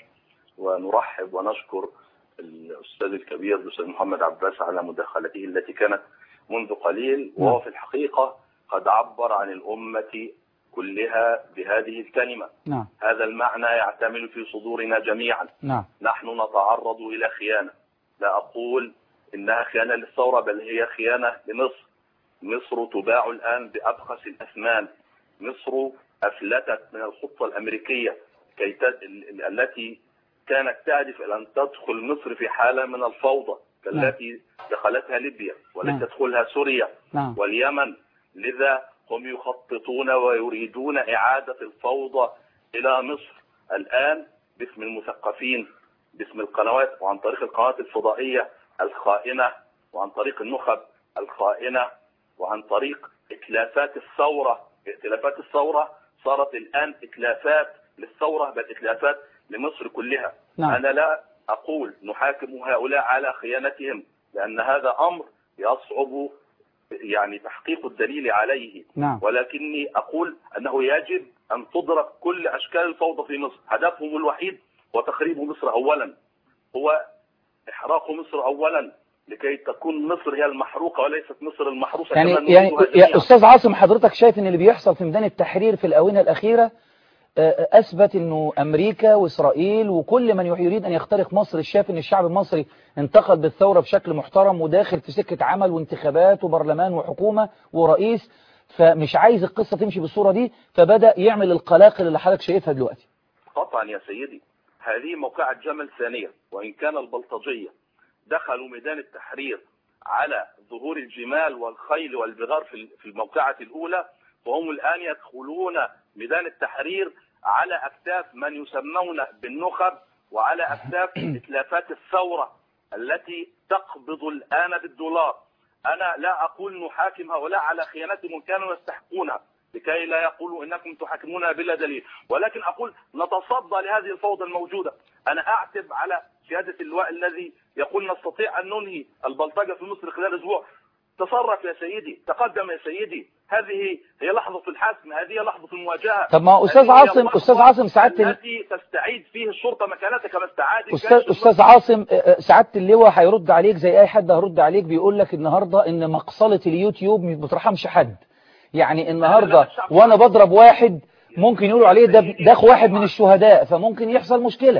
ونرحب ونشكر الأستاذ الكبير الأستاذ محمد عباس على مداخلته التي كانت منذ قليل وهو في الحقيقة قد عبر عن الأمة كلها بهذه الكلمة نعم هذا المعنى يعتمل في صدورنا جميعا نعم نحن نتعرض إلى خيانة لا أقول إنها خيانة للثورة بل هي خيانة لمصر مصر تباع الآن بأبخس الأثمان مصر أفلتت من الخطة الأمريكية كي ت... ال- ال- التي كانت تهدف إلى أن تدخل مصر في حالة من الفوضى كالتي دخلتها ليبيا ولن نعم. تدخلها سوريا نعم واليمن لذا هم يخططون ويريدون إعادة الفوضى إلى مصر الآن باسم المثقفين باسم القنوات وعن طريق القنوات الفضائية الخائنة وعن طريق النخب الخائنة وعن طريق إتلافات الثورة ائتلافات الثورة صارت الآن إتلافات للثورة بل إتلافات لمصر كلها نعم. أنا لا أقول نحاكم هؤلاء على خيانتهم لأن هذا أمر يصعب يعني تحقيق الدليل عليه نعم ولكني أقول أنه يجب أن تدرك كل أشكال الفوضى في مصر هدفهم الوحيد هو تخريب مصر أولا هو إحراق مصر أولا لكي تكون مصر هي المحروقة وليست مصر المحروسة كما يعني يعني نريدها يا جميعا. أستاذ عاصم حضرتك شايف ان اللي بيحصل في ميدان التحرير في الآونة الأخيرة آه، أثبت أنه أمريكا وإسرائيل وكل من يريد أن يخترق مصر شاف أن الشعب المصري انتقد بالثورة بشكل محترم وداخل في سكة عمل وانتخابات وبرلمان وحكومة ورئيس فمش عايز القصة تمشي بالصورة دي فبدأ يعمل القلاقل اللي حضرتك شايفها دلوقتي قطعا يا سيدي هذه موقعة جمل ثانية وإن كان البلطجية دخلوا ميدان التحرير على ظهور الجمال والخيل والبغار في في الموقعة الأولى وهم الآن يدخلون ميدان التحرير على أكتاف من يسمون بالنخب وعلى أكتاف إتلافات الثورة التي تقبض الآن بالدولار أنا لا أقول نحاكم هؤلاء على خيانتهم وإن كانوا يستحقونها لكي لا يقولوا انكم تحاكمونها بلا دليل ولكن اقول نتصدى لهذه الفوضى الموجوده انا اعتب على سياده اللواء الذي يقول نستطيع ان ننهي البلطجه في مصر خلال اسبوع تصرف يا سيدي تقدم يا سيدي هذه هي لحظه الحسم هذه هي لحظه المواجهه طب ما أستاذ هذه هي عاصم اللحظة أستاذ عاصم سعادة ال- التي تستعيد فيه الشرطه مكانتها كما استعادت أستاذ, جيش أستاذ عاصم آه، آه، سعادة اللواء هيرد عليك زي أي حد هيرد عليك بيقول لك النهاردة إن مقصلة اليوتيوب مش بترحمش حد يعني النهاردة وأنا بضرب واحد ممكن يقولوا عليه ده ده واحد من الشهداء فممكن يحصل مشكلة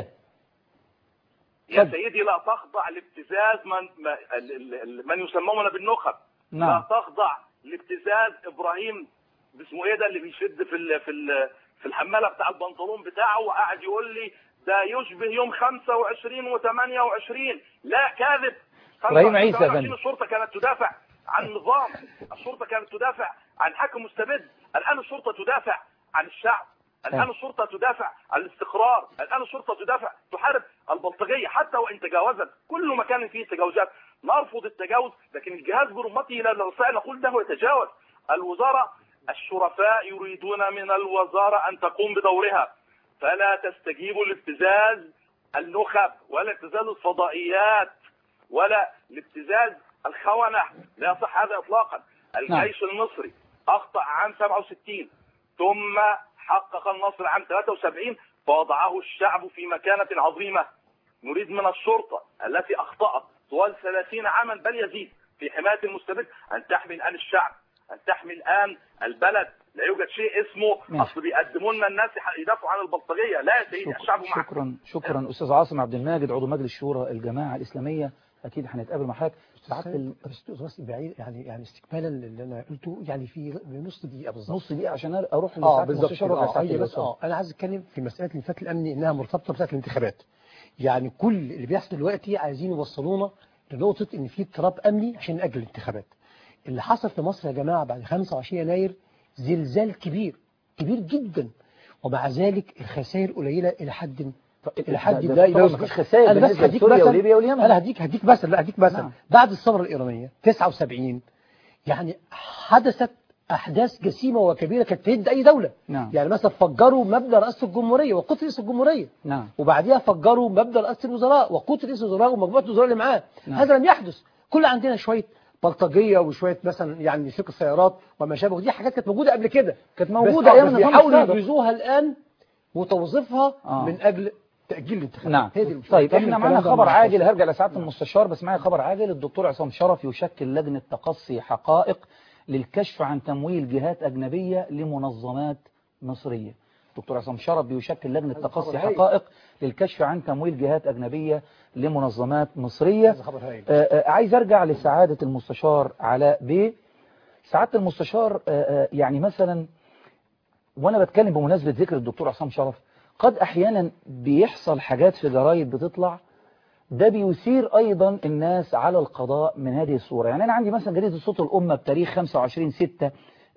يا سيدي لا تخضع لابتزاز من ما- ال- ال- ال- من يسمون بالنخب نعم. لا تخضع لابتزاز ابراهيم اسمه ايه ده اللي بيشد في ال في ال في الحماله بتاع البنطلون بتاعه وقاعد يقول لي ده يشبه يوم 25 و28 لا كاذب إبراهيم عيسى يا 25 فندم. الشرطه كانت تدافع عن النظام الشرطه كانت تدافع عن حاكم مستبد الان الشرطه تدافع عن الشعب الان نعم. الشرطه تدافع عن الاستقرار الان الشرطه تدافع تحارب البلطجيه حتى وان تجاوزت كل مكان فيه تجاوزات نرفض التجاوز لكن الجهاز برمته لا نستطيع أن نقول ده يتجاوز الوزاره الشرفاء يريدون من الوزاره ان تقوم بدورها فلا تستجيبوا لابتزاز النخب ولا ابتزاز الفضائيات ولا لابتزاز الخونة لا يصح هذا اطلاقا الجيش المصري اخطا عام 67 ثم حقق النصر عام 73 فوضعه الشعب في مكانة عظيمة نريد من الشرطة التي اخطأت طوال 30 عاما بل يزيد في حماية المستبد ان تحمي الان الشعب ان تحمي الان البلد لا يوجد شيء اسمه ماشي. اصل بيقدموا لنا الناس يدافعوا عن البلطجية لا يا سيدي الشعب معك شكرا شكرا أستاذ عاصم عبد الماجد عضو مجلس شورى الجماعة الإسلامية أكيد هنتقابل مع حضرتك سعادة ال- استاذ راسي بعيد يعني يعني استكمالا للي انا قلته يعني في نص دقيقه بالظبط نص دقيقة عشان أروح اه لسعادة بالظبط المستشار كده. وأرجع اه سعادة هي بس اللواء. اه انا عايز اتكلم في مساله الانفلات الامني انها مرتبطه بمساله الانتخابات يعني كل اللي بيحصل دلوقتي عايزين يوصلونا لنقطه ان في اضطراب امني عشان ناجل الانتخابات اللي حصل في مصر يا جماعه بعد 25 يناير زلزال كبير كبير جدا ومع ذلك الخسائر قليله الى حد الى حد ده- ده لا طبعاً يذكر. مفيش خسائر انا بس بالنسبة هديك لسوريا مثل وليبيا واليمن. انا هديك هديك مثل لا هديك مثل نعم. بعد الثوره الايرانيه 79 يعني حدثت احداث جسيمه وكبيره كانت تهد اي دوله نعم يعني مثلا فجروا مبنى رئاسه الجمهوريه وقتل رئيس الجمهوريه نعم وبعديها فجروا مبنى رئاسه الوزراء وقتل رئيس الوزراء ومجموعه الوزراء اللي معاه نعم. هذا لم يحدث كل عندنا شويه بلطجيه وشويه مثلا يعني سوق السيارات وما شابه دي حاجات كانت موجوده قبل كده كانت بس موجودة آه، أيام بس النظام بيحاولوا السابق. يبرزوها الان وتوظيفها آه. من اجل تاجيل الانتخابات نعم هي دي المشكلة. طيب احنا كمل معانا الكلام ده خبر مع عاجل الفاصل. هرجع لسعاده المستشار بس معايا خبر عاجل الدكتور عصام شرف يشكل لجنه تقصي حقائق للكشف عن تمويل جهات اجنبيه لمنظمات مصريه دكتور عصام شرف بيشكل لجنه تقصي خبر هايل. حقائق للكشف عن تمويل جهات اجنبيه لمنظمات مصريه هذا خبر هايل آه، آه، عايز ارجع لسعاده المستشار علاء بيه سعاده المستشار آه، آه، يعني مثلا وانا بتكلم بمناسبه ذكر الدكتور عصام شرف قد احيانا بيحصل حاجات في جرايد بتطلع ده بيثير ايضا الناس على القضاء من هذه الصوره يعني انا عندي مثلا جريده صوت الامه بتاريخ 25 6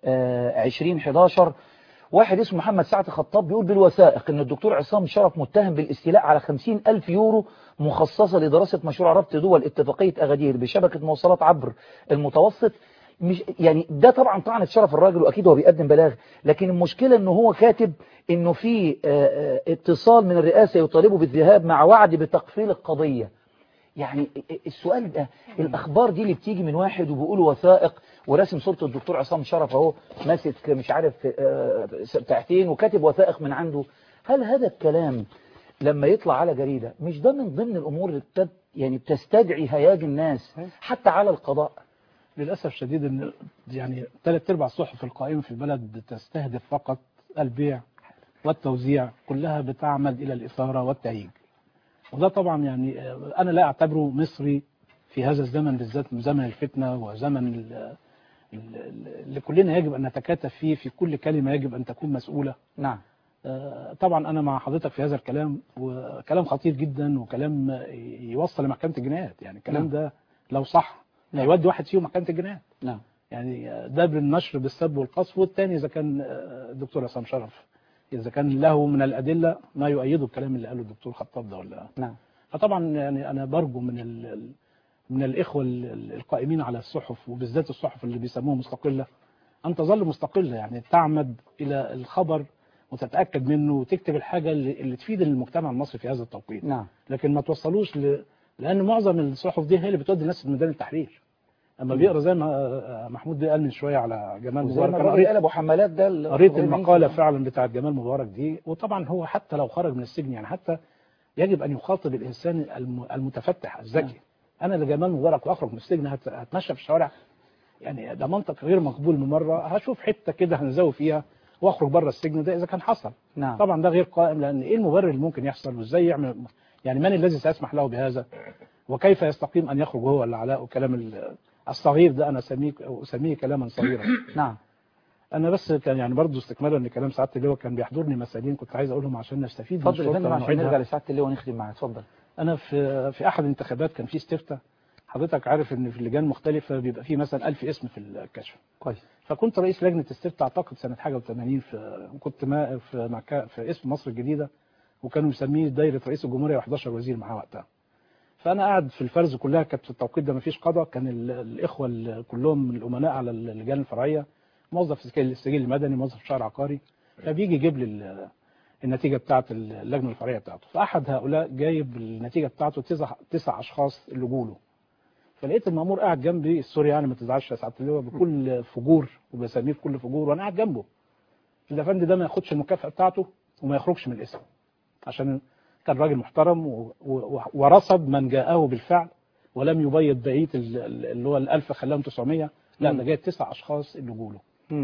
2011 واحد اسمه محمد سعد خطاب بيقول بالوثائق ان الدكتور عصام شرف متهم بالاستيلاء على 50 ألف يورو مخصصة لدراسة مشروع ربط دول اتفاقية أغادير بشبكة مواصلات عبر المتوسط مش يعني ده طبعا طعنة شرف الراجل واكيد هو بيقدم بلاغ لكن المشكلة انه هو كاتب انه في آه، آه، اتصال من الرئاسة يطالبه بالذهاب مع وعد بتقفيل القضية يعني السؤال ده الاخبار دي اللي بتيجي من واحد وبيقول وثائق وراسم صورة الدكتور عصام شرف اهو ماسك مش عارف آه، بتاعتين وكاتب وثائق من عنده هل هذا الكلام لما يطلع على جريدة مش ده من ضمن الامور اللي بتد يعني بتستدعي هياج الناس حتى على القضاء للأسف شديد أن يعني ثلاث أرباع الصحف القائمة في البلد تستهدف فقط البيع والتوزيع كلها بتعمل إلى الإثارة والتهيج وده طبعا يعني آه، أنا لا أعتبره مصري في هذا الزمن بالذات زمن الفتنة وزمن ال- ال- ال- اللي كلنا يجب أن نتكاتف فيه في كل كلمة يجب أن تكون مسؤولة نعم آه، طبعا أنا مع حضرتك في هذا الكلام وكلام خطير جدا وكلام آه، يوصل لمحكمة الجنايات يعني الكلام نعم. ده لو صح نعم. هيودي واحد فيهم محكمة الجنايات نعم يعني ده بالنشر بالسب والقصف والثاني إذا كان آه، الدكتور عصام شرف إذا كان له من الأدلة ما يؤيد الكلام اللي قاله الدكتور خطاب ده ولا نعم فطبعا يعني أنا برجو من ال ال- من الإخوة ال- ال- القائمين على الصحف وبالذات الصحف اللي بيسموها مستقلة أن تظل مستقلة يعني تعمد إلى الخبر وتتأكد منه وتكتب الحاجة اللي, اللي تفيد المجتمع المصري في هذا التوقيت نعم لكن ما توصلوش ل... لأن معظم الصحف دي هي اللي بتودي الناس لميدان التحرير أما مم. بيقرا زي ما محمود قال من شوية على جمال وزي مبارك ما أنا الراجل قريت قال ابو حمالات ده اللي قريت أخبار المقالة الميت. فعلا بتاعت جمال مبارك دي وطبعا هو حتى لو خرج من السجن يعني حتى يجب أن يخاطب الإنسان الم- المتفتح الذكي أنا لجمال مبارك وأخرج من السجن هت- هتمشى في الشوارع يعني ده منطق غير مقبول من مرة هشوف حتة كده هنزوي فيها واخرج بره السجن ده إذا كان حصل نعم طبعا ده غير قائم لأن إيه المبرر اللي ممكن يحصل وإزاي يعمل يعني من الذي سيسمح له بهذا وكيف يستقيم أن يخرج هو ولا علاء وكلام ال- الصغير ده أنا أسميه أسميه كلاما صغيرا نعم انا بس كان يعني برضه استكمالا لكلام سعاده اللواء كان بيحضرني مسائلين كنت عايز اقولهم عشان نستفيد من اتفضل يا الشرطة فندم عشان ونعيدها. نرجع لسعاده اللواء ونختم معاه اتفضل انا في في احد الانتخابات كان في استفتاء حضرتك عارف ان في لجان مختلفه بيبقى في مثلا 1000 اسم في الكشف كويس فكنت رئيس لجنه استفتاء اعتقد سنه حاجه و80 في وكنت ما في مكا في اسم مصر الجديده وكانوا مسميه دايره رئيس الجمهوريه و11 وزير معاه وقتها فانا قاعد في الفرز كلها كانت في التوقيت ده مفيش قضاء كان ال- الاخوه ال- كلهم الامناء على اللجان الفرعيه موظف في السجل السجل المدني موظف شهر عقاري فبيجي يجيب لي ال- النتيجه بتاعه اللجنه الفرعيه بتاعته فاحد هؤلاء جايب النتيجه بتاعته تسع تسع اشخاص اللي جوله فلقيت المامور قاعد جنبي سوري يعني ما تزعلش يا سعاده اللواء بكل فجور وبسميه بكل فجور وانا قاعد جنبه الافندي ده ما ياخدش المكافاه بتاعته وما يخرجش من الاسم عشان كان راجل محترم و- و- ورصد من جاءه بالفعل ولم يبيض بقيه ال- ال- اللي هو ال1000 خلاهم 900 لا ده جايب تسع اشخاص اللي جوله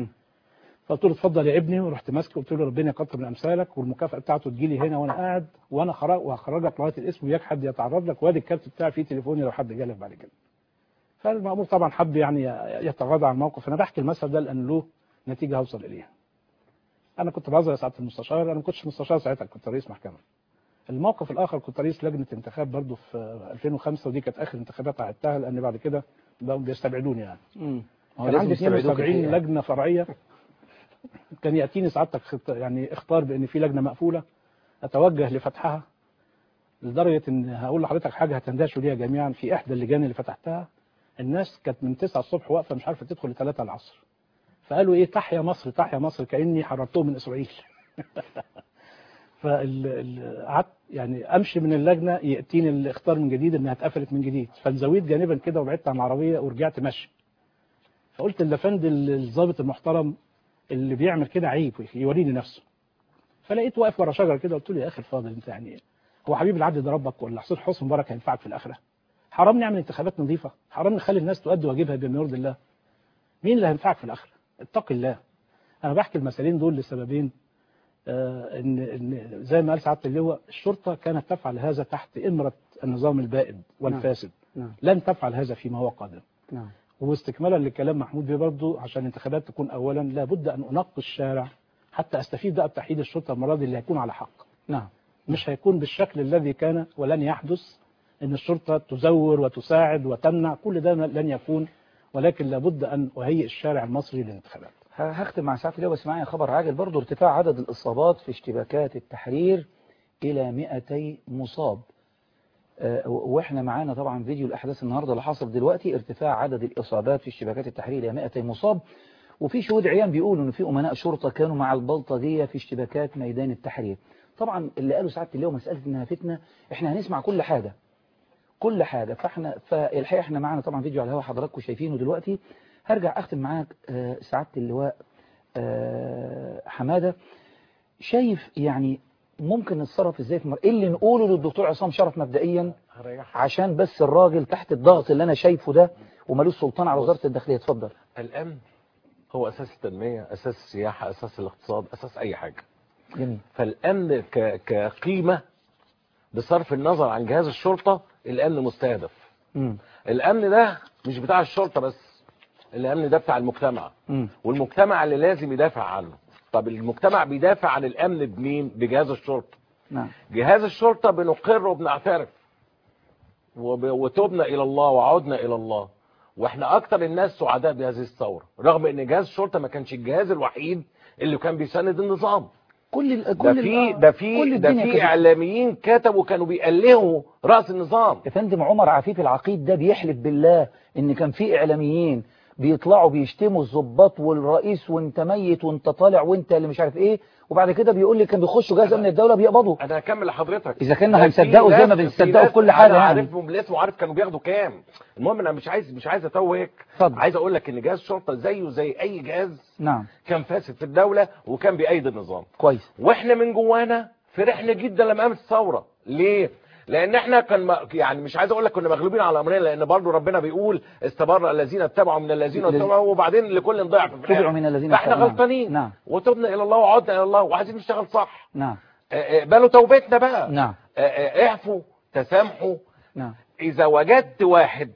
فقلت له اتفضل يا ابني ورحت ماسكه قلت له ربنا يكتر من امثالك والمكافاه بتاعته تجي لي هنا وانا قاعد وانا خرج وهخرجك لغايه الاسم وياك حد يتعرض لك وادي الكارت بتاعي فيه تليفوني لو حد جالك بعد كده فالمأمور طبعا حب يعني يتغاضى عن الموقف انا بحكي المثل ده لان له نتيجه هوصل اليها انا كنت بهزر يا سعاده المستشار انا ما كنتش مستشار ساعتها كنت رئيس محكمه الموقف الاخر كنت رئيس لجنه انتخاب برضه في 2005 ودي كانت اخر انتخابات عدتها لان بعد كده بقوا بيستبعدوني يعني هو كان لازم عندي يستبعدوك 72 الحقيقة. لجنه فرعيه كان ياتيني سعادتك خط- يعني اخطار بان في لجنه مقفوله اتوجه لفتحها لدرجه ان هقول لحضرتك حاجه هتندهشوا ليها جميعا في احدى اللجان اللي فتحتها الناس كانت من 9 الصبح واقفه مش عارفه تدخل ل 3 العصر فقالوا ايه تحيا مصر تحيا مصر كاني حررتهم من اسرائيل فقعدت يعني امشي من اللجنه ياتيني الاختار من جديد انها اتقفلت من جديد فانزويت جانبا كده وبعدت عن العربيه ورجعت مشي فقلت الافندي الضابط المحترم اللي بيعمل كده عيب يوريني نفسه فلقيت واقف ورا شجره كده قلت له يا اخي الفاضل انت يعني إيه؟ هو حبيب العدل ده ربك ولا حسين حسن مبارك هينفعك في الاخره حرام نعمل انتخابات نظيفه حرام نخلي الناس تؤدي واجبها بما يرضي الله مين اللي هينفعك في الاخره اتق الله انا بحكي المثالين دول لسببين آه ان ان زي ما قال سعاده اللواء الشرطه كانت تفعل هذا تحت امره النظام البائد والفاسد نعم لن تفعل هذا فيما هو قادم نعم واستكمالا لكلام محمود بيه برضه عشان الانتخابات تكون اولا لابد ان انقي الشارع حتى استفيد بقى بتحديد الشرطه المره دي اللي هيكون على حق نعم مش هيكون بالشكل الذي كان ولن يحدث ان الشرطه تزور وتساعد وتمنع كل ده لن يكون ولكن لابد ان اهيئ الشارع المصري للانتخابات ه- هختم مع سعاده اللواء بس معايا خبر عاجل برضه ارتفاع عدد الاصابات في اشتباكات التحرير الى 200 مصاب آه، و- واحنا معانا طبعا فيديو الاحداث النهارده اللي حصل دلوقتي ارتفاع عدد الاصابات في اشتباكات التحرير الى 200 مصاب وفي شهود عيان بيقولوا ان في امناء شرطه كانوا مع البلطجيه في اشتباكات ميدان التحرير طبعا اللي قالوا سعاده اللواء مساله انها فتنه احنا هنسمع كل حاجه كل حاجه فاحنا فالحقيقه احنا معانا طبعا فيديو على الهواء حضراتكم شايفينه دلوقتي هرجع اختم معاك آه، سعاده اللواء آه، حماده شايف يعني ممكن نتصرف ازاي في مر... ايه اللي نقوله للدكتور عصام شرف مبدئيا عشان بس الراجل تحت الضغط اللي انا شايفه ده ومالوش سلطان على وزاره الداخليه اتفضل الامن هو اساس التنميه اساس السياحه اساس الاقتصاد اساس اي حاجه جميل فالامن ك... كقيمه بصرف النظر عن جهاز الشرطه الامن مستهدف مم. الامن ده مش بتاع الشرطه بس الامن ده بتاع المجتمع مم. والمجتمع اللي لازم يدافع عنه طب المجتمع بيدافع عن الامن بمين بجهاز الشرطه نعم جهاز الشرطه بنقر وبنعترف وب... وتوبنا الى الله وعودنا الى الله واحنا اكتر الناس سعداء بهذه الثوره رغم ان جهاز الشرطه ما كانش الجهاز الوحيد اللي كان بيساند النظام كل ال... ده كل في ال... ده كل في ده الدنيا في كده. اعلاميين كتبوا كانوا بيألهوا راس النظام يا فندم عمر عفيف العقيد ده بيحلف بالله ان كان في اعلاميين بيطلعوا بيشتموا الضباط والرئيس وانت ميت وانت طالع وانت اللي مش عارف ايه وبعد كده بيقول لي كان بيخشوا جهاز امن الدوله بيقبضوا انا هكمل لحضرتك إذا كنا ده في هنصدقه زي ناس- ما في بنصدقه ناس في كل حاجة انا يعني. عارفهم بالاسم وعارف كانوا بياخدوا كام المهم انا مش عايز مش عايز اتوهك اتفضل. عايز اقول لك ان جهاز الشرطه زيه زي اي جهاز نعم كان فاسد في الدوله وكان بيأيد النظام كويس واحنا من جوانا فرحنا جدا لما قامت الثوره ليه لان احنا كان م- يعني مش عايز اقول لك كنا مغلوبين على امرنا لان برضو ربنا بيقول استبر الذين اتبعوا من الذين الذين- اتبعوا وبعدين لكل ضعف في تبعوا الآخر. من الذين فاحنا اتبعوا. غلطانين نعم. وتبنا الى الله وعدنا الى الله وعايزين نشتغل صح نعم آه، اقبلوا توبتنا بقى نعم آه، آه، اعفوا تسامحوا نعم اذا وجدت واحد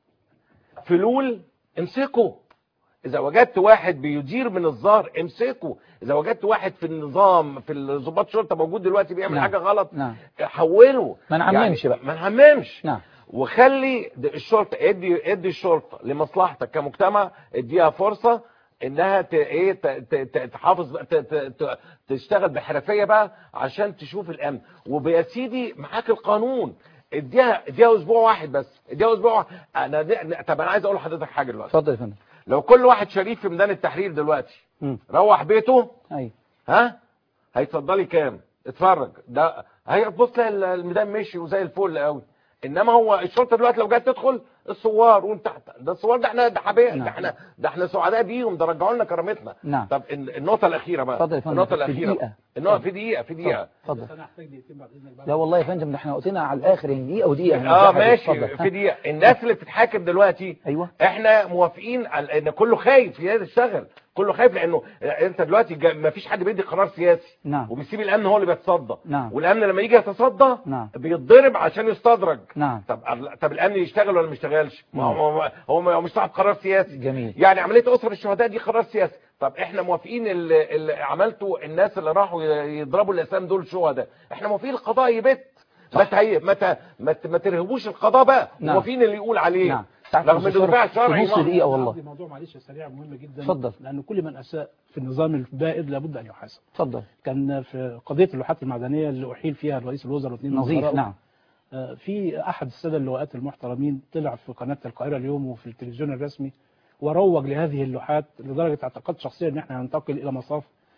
فلول امسكه اذا وجدت واحد بيدير من الظهر امسكه اذا وجدت واحد في النظام في ضباط شرطه موجود دلوقتي بيعمل نعم. حاجه غلط نعم حوله ما نعممش يعني بقى. ما نعممش نعم وخلي د- الشرطه ادي ادي الشرطه لمصلحتك كمجتمع اديها فرصه انها ت... ايه ت... ت... ت... تحافظ ت... ت... ت... تشتغل بحرفيه بقى عشان تشوف الامن ويا سيدي معاك القانون اديها اديها اسبوع واحد بس اديها اسبوع واحد. انا د... طب انا عايز اقول لحضرتك حاجه دلوقتي اتفضل يا فندم لو كل واحد شريف في ميدان التحرير دلوقتي مم. روح بيته ايوه ها هيتفضلي كام اتفرج ده هيبص تلاقي الميدان مشي وزي الفل قوي انما هو الشرطه دلوقتي لو جت تدخل الثوار وانت ده الثوار ده احنا ده حبايب نعم. ده احنا ده احنا سعداء بيهم ده رجعوا لنا كرامتنا نعم. طب ال- النقطه الاخيره بقى اتفضل يا فندم. النقطه في الاخيره دقيقة. النقطه في دقيقه في دقيقه اتفضل انا هحتاج دقيقتين بعد اذنك بعد لا والله يا فندم ده احنا وقتنا على الاخر يعني دقيقه ودقيقه اه اتفضل. ماشي ها. في دقيقه الناس اللي بتتحاكم دلوقتي ايوه احنا موافقين على ان كله خايف يشتغل كله خايف لانه انت دلوقتي جا- ما فيش حد بيدي قرار سياسي نعم وبيسيب الامن هو اللي بيتصدى نعم والامن لما يجي يتصدى نعم بيتضرب عشان يستدرج نعم طب طب الامن يشتغل ولا ما يشتغلش ما هو هو هو مش صاحب قرار سياسي جميل يعني عمليه اسر الشهداء دي قرار سياسي طب احنا موافقين اللي, اللي عملته الناس اللي راحوا ي- يضربوا الاسلام دول شهداء احنا موافقين القضاء يبت ما تهي ما ت- ما ت- ما ترهبوش القضاء بقى نعم. موافقين اللي يقول عليه نعم ساعة رغم ان الدكتور الدفاع في الشرعي نص ما- دقيقه والله عندي موضوع معلش سريع مهم جدا اتفضل. لان كل من اساء في النظام البائد لابد ان يحاسب اتفضل كان في قضيه اللوحات المعدنيه اللي احيل فيها رئيس الوزراء واثنين من نظيف وزرائه، نعم آه، في احد الساده اللواءات المحترمين طلع في قناه القاهره اليوم وفي التلفزيون الرسمي وروج لهذه اللوحات لدرجه اعتقدت شخصيا ان احنا هننتقل الى مصاف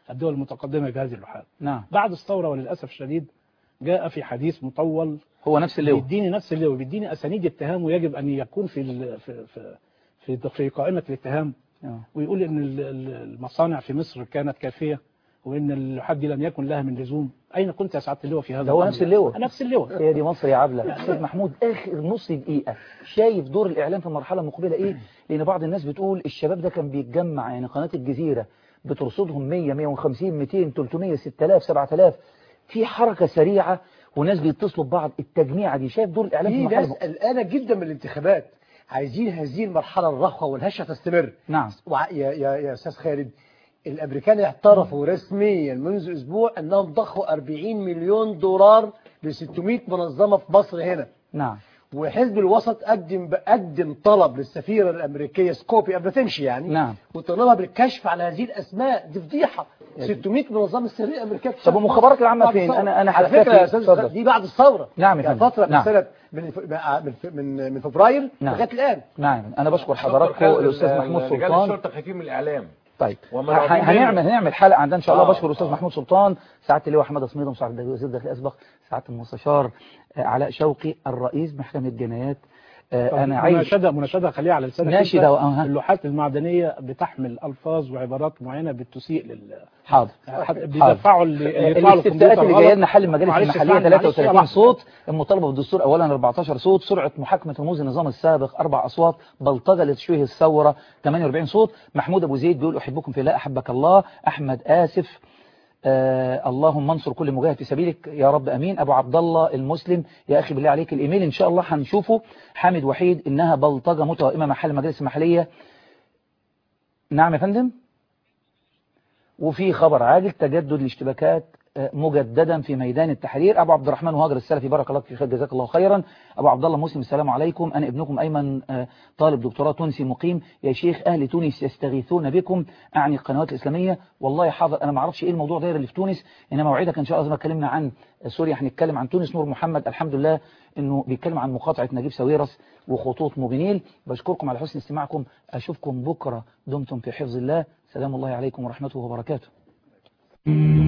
الدول المتقدمة بهذه الحال نعم بعد الثورة وللأسف الشديد جاء في حديث مطول هو نفس اللواء بيديني نفس اللواء بيديني أسانيد اتهام ويجب أن يكون في ال- في في في, في قائمة الاتهام آه. ويقول ان ال- ال- المصانع في مصر كانت كافيه وان اللوحات دي لم يكن لها من لزوم اين كنت يا سعاده اللواء في هذا ده هو الأمر؟ نفس اللواء نفس اللواء هي دي مصر يا عبلة أستاذ محمود آخر نص دقيقة شايف دور الإعلام في المرحلة المقبلة إيه لأن بعض الناس بتقول الشباب ده كان بيتجمع يعني قناة الجزيرة بترصدهم 100 150 200 300 6000 7000 في حركة سريعة وناس بيتصلوا ببعض التجميعة دي شايف دور الإعلام في في المرحلة ناس قلقانه جدا من الانتخابات عايزين هذه المرحله الرخوه والهشه تستمر نعم وع- يا يا يا استاذ خالد الامريكان اعترفوا رسميا منذ اسبوع انهم ضخوا 40 مليون دولار ل 600 منظمه في مصر هنا نعم وحزب الوسط قدم قدم طلب للسفيره الامريكيه سكوبي قبل ما تمشي يعني نعم وطلبها بالكشف على هذه الاسماء دي فضيحه 600 منظمه سريه امريكيه طب والمخابرات العامة بعد فين؟ الثورة. أنا- أنا على هكتفي. فكره يا استاذ اتفضل. دي بعد الثوره نعم يا يعني فندم. فتره من نعم. سنه من من من, من فبراير نعم. لغايه الان نعم أنا بشكر حضراتكم الأستاذ محمود رجال سلطان الشرطه خايفين من الاعلام طيب وما ه- راضين هنعمل منه. هنعمل حلقه عندنا ان شاء الله آه، بشكر الاستاذ آه. محمود سلطان سعاده اللواء حماده صميده مساعد وزير الداخليه الاسبق سعاده المستشار آه، علاء شوقي الرئيس محكمه الجنايات آه، انا عايز مناشده مناشده خليها على لسانك ناشدة أنت. وأها. اللوحات المعدنيه بتحمل الفاظ وعبارات معينه بتسيء لل حاضر حد- بيدفعوا اللي اللي يطلعوا الاستفتاءات اللي جايه لنا حل المجالس معلش المحليه اسمعني، معلش 33 يا صوت المطالبه بالدستور اولا 14 صوت سرعه محاكمه رموز النظام السابق اربع اصوات بلطجه لتشويه الثوره 48 صوت محمود ابو زيد بيقول احبكم في الله احبك الله احمد اسف آه اللهم انصر كل مجاهد في سبيلك يا رب امين ابو عبد الله المسلم يا اخي بالله عليك الايميل ان شاء الله هنشوفه حامد وحيد انها بلطجه متوائمه مع حل المجالس المحليه نعم يا فندم وفي خبر عاجل تجدد الاشتباكات آه، مجددا في ميدان التحرير ابو عبد الرحمن وهاجر السلفي بارك الله فيك جزاك الله خيرا ابو عبد الله مسلم السلام عليكم انا ابنكم ايمن آه، طالب دكتوراه تونسي مقيم يا شيخ اهل تونس يستغيثون بكم اعني القنوات الاسلاميه والله حاضر انا ما اعرفش ايه الموضوع داير اللي في تونس انما اوعدك ان شاء الله زي ما اتكلمنا عن سوريا هنتكلم عن تونس نور محمد الحمد لله انه بيتكلم عن مقاطعه نجيب ساويرس وخطوط موبينيل بشكركم على حسن استماعكم اشوفكم بكره دمتم في حفظ الله سلام الله عليكم ورحمته وبركاته